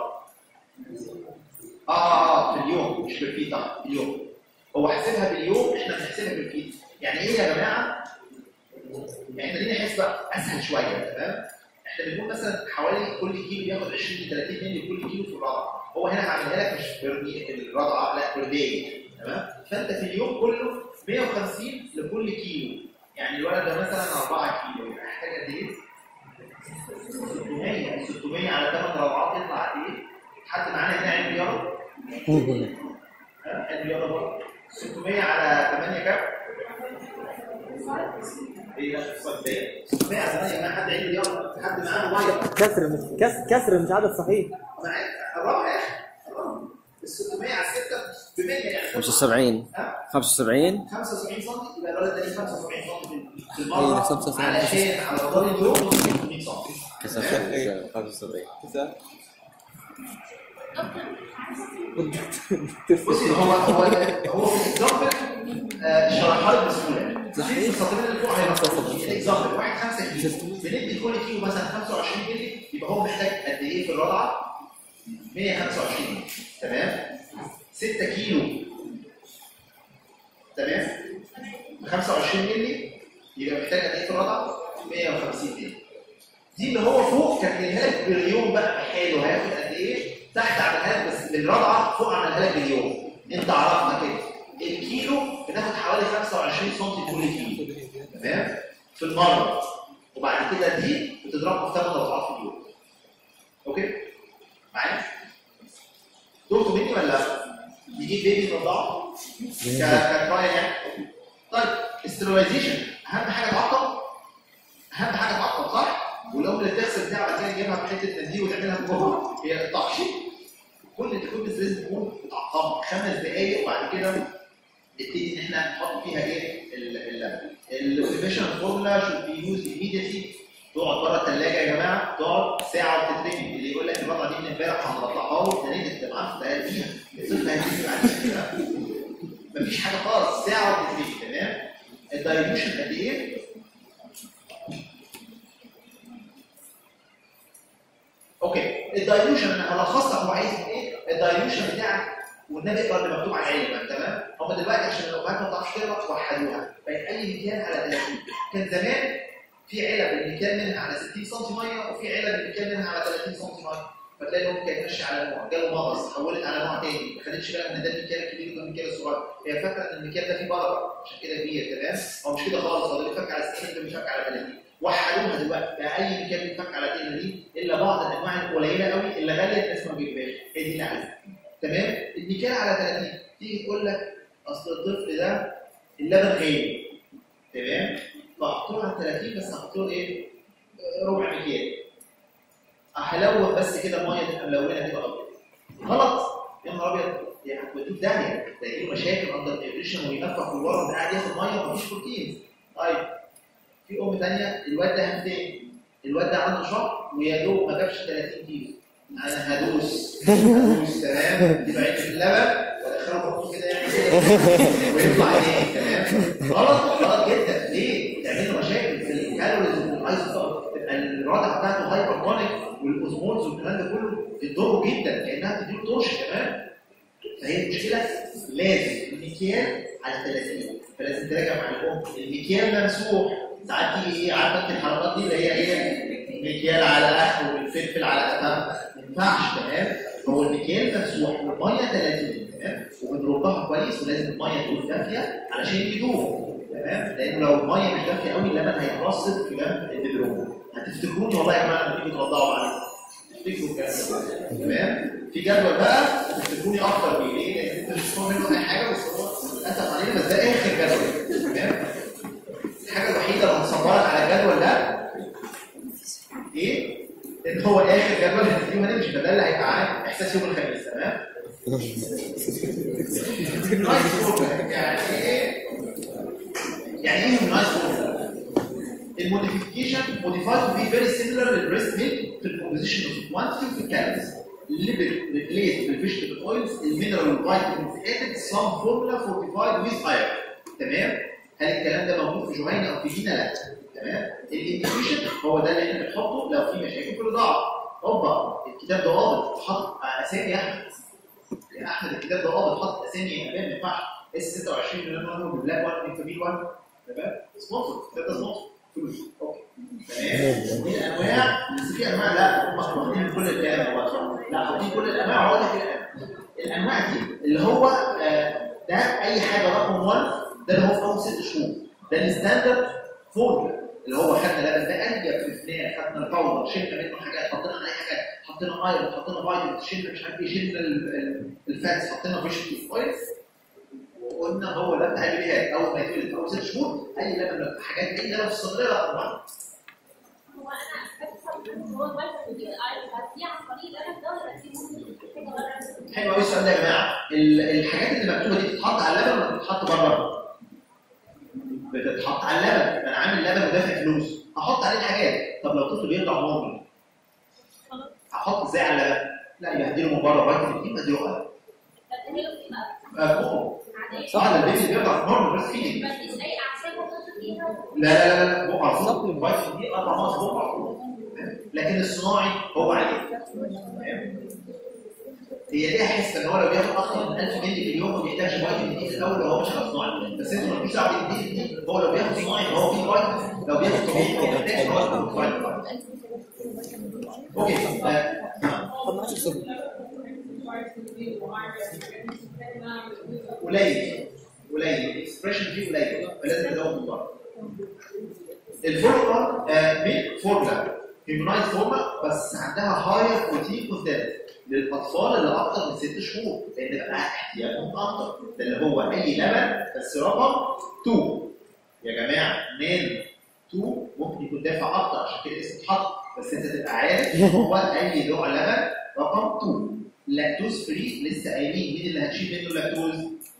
اه في اليوم مش بالفيد صح في اليوم هو حاسبها باليوم احنا بنحسبها بالفيد يعني ايه يا جماعه؟ يعني احنا لينا حسبه اسهل شويه تمام؟ احنا بنقول مثلا حوالي كل كيلو بياخد 20 ل 30 مللي كل كيلو في الرضعه هو هنا هعملها لك مش بير الرضعه لا بير داي تمام فانت في اليوم كله 150 لكل كيلو يعني الولد ده مثلا 4 كيلو يبقى محتاج قد ايه؟ 600 600 على 8 رضعات يطلع قد ايه؟ حد معانا هنا علم رياضه؟ ها؟ علم رياضه برضه 600 على 8 كام؟ ايه لا صدق 600 على 8 ما حد علم رياضه حد معاه موبايل كسر مش كسر, كسر مش عدد صحيح الرابع يا اخي الرابع. ال 600 على 6 ب 100 يعني 75 ها؟ 75 75 سم يبقى الولد ده ليه 75 سم في إيه، المره 75 علشان على مدار اليوم نص 100 سم كسر 75 بصي هو هو هو في الاكزامبل آه، شرحها لك بسهوله في السطرين اللي فوق هيبقى الاكزامبل واحد 5 كيلو بندي كل كيلو مثلا 25 مللي يبقى هو محتاج قد ايه في الرضعه؟ 125 تمام 6 كيلو تمام 25 مللي يبقى محتاج قد ايه في الرضعه؟ 150 مللي دي اللي هو فوق كان قايلها لك باليوم بقى بحاله هياخد قد ايه تحت عملها لك بس بالرضعه فوق عملها لك باليوم انت عرفنا كده الكيلو بتاخد حوالي 25 سم كل كيلو تمام في المره وبعد كده دي بتضربها في 8 رضعات في اليوم اوكي معايا دكتور مني ولا لا؟ يجيب بيبي نرضعه كترايل يعني طيب استرويزيشن اهم حاجه تعقم اهم حاجه تعقم صح؟ ولو اللي بتغسل بتاع بعد كده تجيبها بحته تنديه وتعملها جوه هي تقطعش كل التكوين لازم تكون متعقمه خمس دقائق وبعد كده نبتدي ان احنا نحط فيها ايه اللبن البروفيشنال فورمولا شود بي يوز immediately تقعد بره الثلاجه يا جماعه تقعد ساعه وتترمي اللي يقول لك الوضعه دي من امبارح هنطلعها له ده نزل تبقى عارف ده فيها الطفل هينزل عليها مفيش حاجه خالص ساعه وتترمي تمام الدايلوشن قد ايه؟ اوكي الدايلوشن انا هلخص لك هو عايز ايه الدايلوشن بتاعك والنبي اقرا اللي مكتوب على العلم تمام هم دلوقتي عشان الامهات ما تعرفش تقرا وحدوها بقت اي مكان على 30 كان زمان في علب المكان منها على 60 سم ميه وفي علب المكان منها على 30 سم ميه فتلاقي الام كانت ماشيه على نوع جاله مغص حولت على نوع تاني ما خدتش بالها ان ده المكان الكبير وده المكان الصغير هي فاكره ان المكان ده فيه بركه عشان كده كبير تمام هو مش كده خالص هو اللي بيفك على 60 ده بيفك على 30 وحدوها دلوقتي بقى اي مكان بيفك على 30 الا بعض الانواع القليله قوي اللي غاليه الناس ما بيجيبهاش هي دي اللي عايزها تمام المكان على 30 تيجي تقول لك اصل الطفل ده اللبن غالي تمام فاحطه على 30 بس احط له ايه ربع مكيال احلوه بس كده الميه تبقى ملونه كده ابيض غلط يا نهار ابيض يعني هتوديه في داهيه ده له مشاكل اندر نيوتريشن وينفخ ويورم ده قاعد ياخد ميه ومفيش بروتين طيب في ام ثانيه الواد ده هنتين الواد ده عنده شهر ويا دوب ما جابش 30 كيلو انا هدوس هدوس تمام دي بعيد في اللبن وادخله بطنه كده يعني كده ويطلع ايه تمام غلط غلط جدا ليه؟ بتعمل له مشاكل في الكالوريز والايزوتوب تبقى الرضعه بتاعته هايبر تونيك والاوزمولز والكلام ده كله بتضره جدا كانها بتديله طرش كمان فهي المشكله لازم المكيال على 30 فلازم تراجع مع الام المكيال ممسوح ساعات تيجي ايه عارفه الحركات دي اللي هي ايه مكيال على اخر والفلفل على قفاه ما ينفعش تمام هو المكيال ممسوح والميه 30 تمام وبنربها كويس ولازم الميه تكون دافيه علشان يدوب تمام لان لو الميه مش دافيه قوي اللبن هيترصد في جنب البدروم هتفتكروني والله يا جماعه لما تيجي توضعوا معايا تفتكروا الكلام ده تمام في جدول بقى تفتكروني اكتر بيه ليه؟ لان انت مش فاهم منه اي حاجه بس هو للاسف علينا بس ده اخر جدول تمام الحاجه الوحيده اللي هتصورك على الجدول ده ايه؟ ان هو اخر جدول هتلاقيه هنمشي فده اللي هيبقى عام احساس يوم الخميس تمام؟ نايس بروجرام يعني ايه؟ يعني ايه نايس بروجرام؟ الموديفيكيشن modified to be very similar للبريست ميلك في الكومبوزيشن اوف كوانتيتي وفي الكالوريز الليبيد ريبليس بالفيجيتال اويلز المينرال والفيتامينز ادد some formula fortified with iron تمام هل الكلام ده موجود في جهينه او في فينا لا تمام الانديكيشن هو ده اللي احنا بنحطه لو في مشاكل في الرضاعه هوبا الكتاب ده واضح حط اسامي يا احمد يا احمد الكتاب ده واضح حط اسامي يا ما ينفعش اس 26 اللي انا بقوله بلاك 1 انفاميل 1 تمام سبونسر الكتاب ده سبونسر فلوس اوكي تمام دي الانواع بس في انواع لا هم واخدين كل الكلام هو لا حاطين كل الانواع هو ده كده الانواع دي اللي هو آه، ده اي حاجه رقم 1 ده اللي هو في اول ست شهور ده الستاندرد فورمولا اللي هو خدنا لبن ده اي فلفلايه خدنا الباودر شلنا منه حاجات حطينا عليه حاجات حطينا ايرون حطينا فيتامين شلنا مش عارف ايه شلنا ال- ال- الفاتس حطينا فيجيتال اويل وقلنا هو ده بتاع البيبيهات اول ما يتولد في اول ست شهور اي لبن من الحاجات دي لبن في الصدريه رقم 1 هو انا بفهم هو الفيتامين دي والايرون هديه عن طريق انا ده ولا دي ممكن حاجه غير حلو قوي السؤال ده يا جماعه ال- الحاجات اللي مكتوبه دي بتتحط على اللبن ولا بتتحط بره؟ بتتحط على اللبن انا عامل لبن ودافع فلوس احط عليه الحاجات طب لو طفل بيرضع نورمال احط ازاي على اللبن؟ لا يبقى هديله من بره فيتامين دي بديله قلم لكن هي في بقى فوق عاديه صح ده البيبي اللي بيرضع نورمال بس فيدنج ما فيش اي اعشاب وتحط فيها لا لا لا لا فوق على طول فيتامين دي اربع مرات فوق على طول لكن الصناعي هو عليه هي ليها حس ان هو لو بياخد اكتر من 1000 مللي في اليوم ما بيحتاجش فيتامين دي في الاول وهو مش على صناعي بس انتوا مالكوش دعوه بالفيتامين دي هو لو بياخد صناعي هو فيه فيتامين لو بياخد طبيعي هو محتاج فيتامين اوكي آه، طب ما عادش صبر قليل قليل الاكسبريشن فيه قليل فلازم تزود من بره الفورمولا آه، من فورمولا هيمونايز فورمولا بس عندها هاير بروتين كونتنت للاطفال اللي اكتر من ست شهور لان بقى احتياجهم اكتر ده اللي هو اي لبن بس رقم 2 يا جماعه نان 2 ممكن يكون دافع اكتر عشان كده اسمه اتحط بس انت تبقى عارف هو اي نوع لبن رقم 2 لاكتوز فري لسه قايلين مين اللي هتشيل منه لاكتوز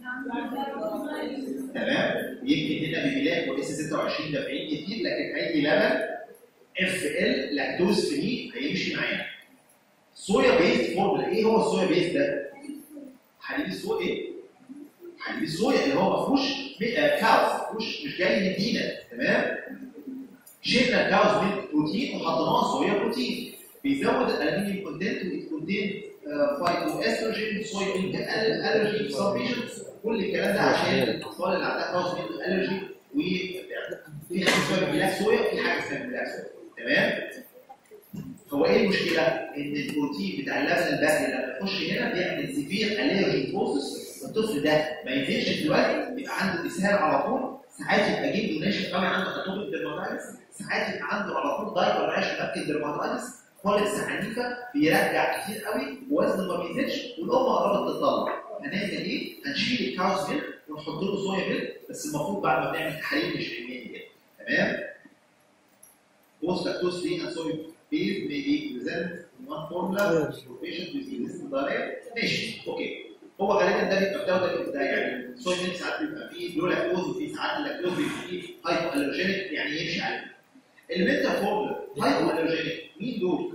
تمام يمكن هنا بيبيلاك واس 26 دافعين كتير لكن اي لبن اف ال لاكتوز فري هيمشي معانا صويا بيست فورمولا ايه هو الصويا بيست ده؟ حليب الصويا ايه؟ حليب الصويا اللي هو ما فيهوش كاوز ما فيهوش مش جاي من دينا تمام؟ شلنا الكاوز من بروتين وحطيناه صويا بروتين بيزود الالمنيوم كونتنت وكونتين فايتو استروجين صويا بيقلل الرجي سبيشنز كل الكلام ده عشان الاطفال اللي عندها كاوز من الالرجي و في حاجه اسمها بلاك صويا وفي حاجه اسمها بلاك صويا تمام؟ هو ايه المشكله؟ ان البروتين بتاع اللبن البقري لما يخش هنا بيعمل سيفير الرجي بروسس الطفل ده ما ينزلش في الوقت يبقى عنده اسهال على طول ساعات يبقى جلده ناشف قوي عنده اتوبيك ديرماتايتس ساعات يبقى عنده على طول دايبر راش مؤكد ديرماتايتس كوليكس عنيفه بيرجع كتير قوي ووزنه ما بيزيدش والام قربت تطلع هنعمل ايه؟ هنشيل الكاوز ميلك ونحط له صويا ميلك بس المفروض بعد ما نعمل تحاليل مش كميه كده تمام؟ Post lactose free and soy based may be present in one formula for patients with resistant diarrhea. ماشي اوكي هو غالبا ده بيبقى ده وده بيبقى ده يعني الصويا ميلك ساعات بيبقى فيه لو لاكتوز وفي ساعات اللاكتوز بيبقى فيه هايبو الرجينيك يعني يمشي عليه. الميتا فورمولا هايبو الرجينيك مين دول؟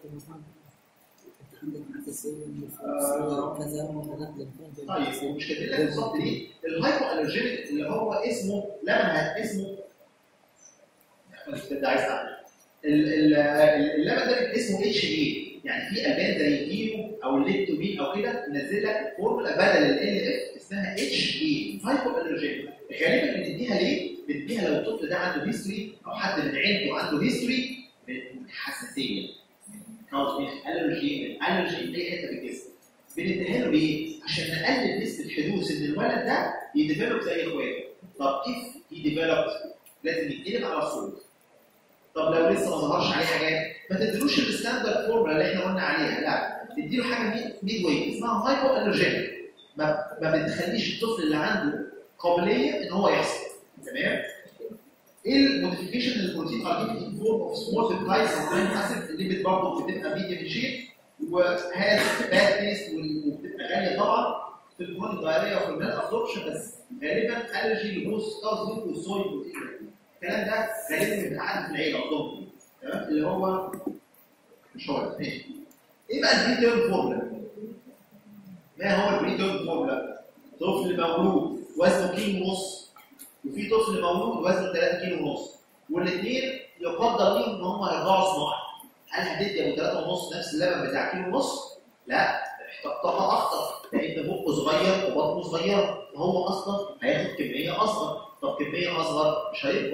طيب ومش كاتبين لك بالظبط ليه؟ الهايبو الرجينيك اللي هو اسمه لبن اسمه ده عايز اعمل ال- ال- اللبن ده اسمه اتش اي يعني في البان زي الكيلو او الليبتومين او كده نزل لك فورمولا بدل ال اف اسمها اتش اي هايبو الرجينيك غالبا بنديها ليه؟ بنديها لو الطفل ده عنده هيستوري او حد من عيلته عنده هيستوري من حساسيه كاوز من الرجي من الرجي في اي حته في الجسم بنديها له ليه؟ عشان نقلل نسبه حدوث ان الولد ده يديفلوب زي اخواته طب كيف يديفلوب؟ لازم يتقلب على الصوت طب لو لسه ما ظهرش عليه حاجات ما تديلوش الستاندرد فورمولا اللي احنا قلنا عليها لا تديله حاجه ميد, ميد واي اسمها هايبو الرجينيك ما, ما بتخليش الطفل اللي عنده قابليه ان هو يحصل تمام ايه الموديفيكيشن للبروتين ار جيفن ان فورم اوف سمول بيبتايدز امينو اسيد اللي برضه بتبقى ميديم شيب وهذا باد تيست وبتبقى غاليه طبعا في الهرمون الدائريه وفي المال ابسوربشن بس غالبا الرجي لبوس كاوز ميلك والصويا بروتين الكلام ده غالبا بيبقى عندي في العيله عندهم تمام اللي هو مش هو ده ماشي ايه بقى البري تيرم فورمولا؟ ما هو البري تيرم فورمولا؟ طفل مولود وزنه كيلو ونص وفي طفل مولود وزنه 3 كيلو ونص والاثنين يفضل ليهم ان هم يرضعوا صناعي هل هتدي ابو 3 ونص نفس اللبن بتاع كيلو ونص؟ لا محتاج اكتر لان بقه صغير وبطنه صغيره فهو اصلا هياخد كميه اصغر طب كميه اصغر مش هيكبر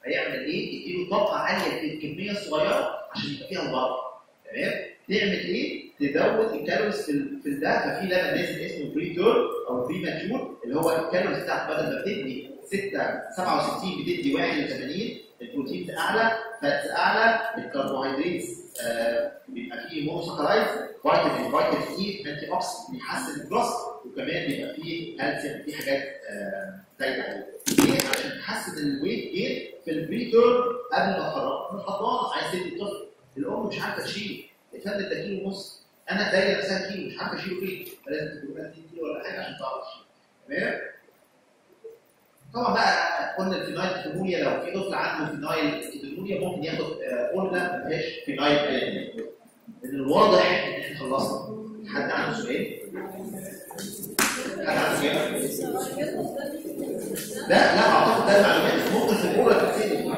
هيعمل ايه؟ يديله طاقه عاليه في الكميه الصغيره عشان يبقى فيها البرد تمام؟ تعمل ايه؟ تزود الكالوريز في ال- في ده ففي لبن نازل اسمه بري تيرم او بري ماتيور اللي هو الكالوريز بتاعت بدل ما بتدي 6 67 بتدي 81 البروتين اعلى فاتس اعلى الكربوهيدرات آه بيبقى فيه مونوساكرايد فيتامين فيتامين اي انتي اوكسيدنت بيحسن الجروس وكمان بيبقى فيه كالسيوم في حاجات آه زايده عليه ليه؟ عشان تحسن الويت جين في البري تيرم قبل ما تخرج من الحضانه عايز تدي طفل الام مش عارفه تشيل الفن ده كيلو ونص انا الدايره نفسها كيلو مش عارفه اشيله فين فلازم تكون 2 كيلو ولا حاجه عشان تعرف تشيل تمام طبعا بقى قلنا الفينايل كيتونيا لو في طفل عنده فينايل كيتونيا ممكن ياخد آه، قلنا ما فيهاش فينايل كيتونيا لان الواضح ان احنا خلصنا حد عنده سؤال؟ حد عنده سؤال؟ لا لا اعتقد ده المعلومات ممكن في الاولى تبتدي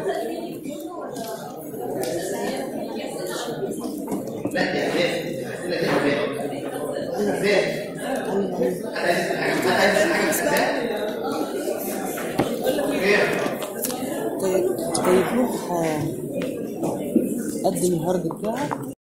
لا دي اسئله دي اسئله اسئله حد عايز يسال حاجه حد عايز يسال حاجه في الاسئله؟ ايه؟ طيب طيب روح آه، قدم الهارد بتاعك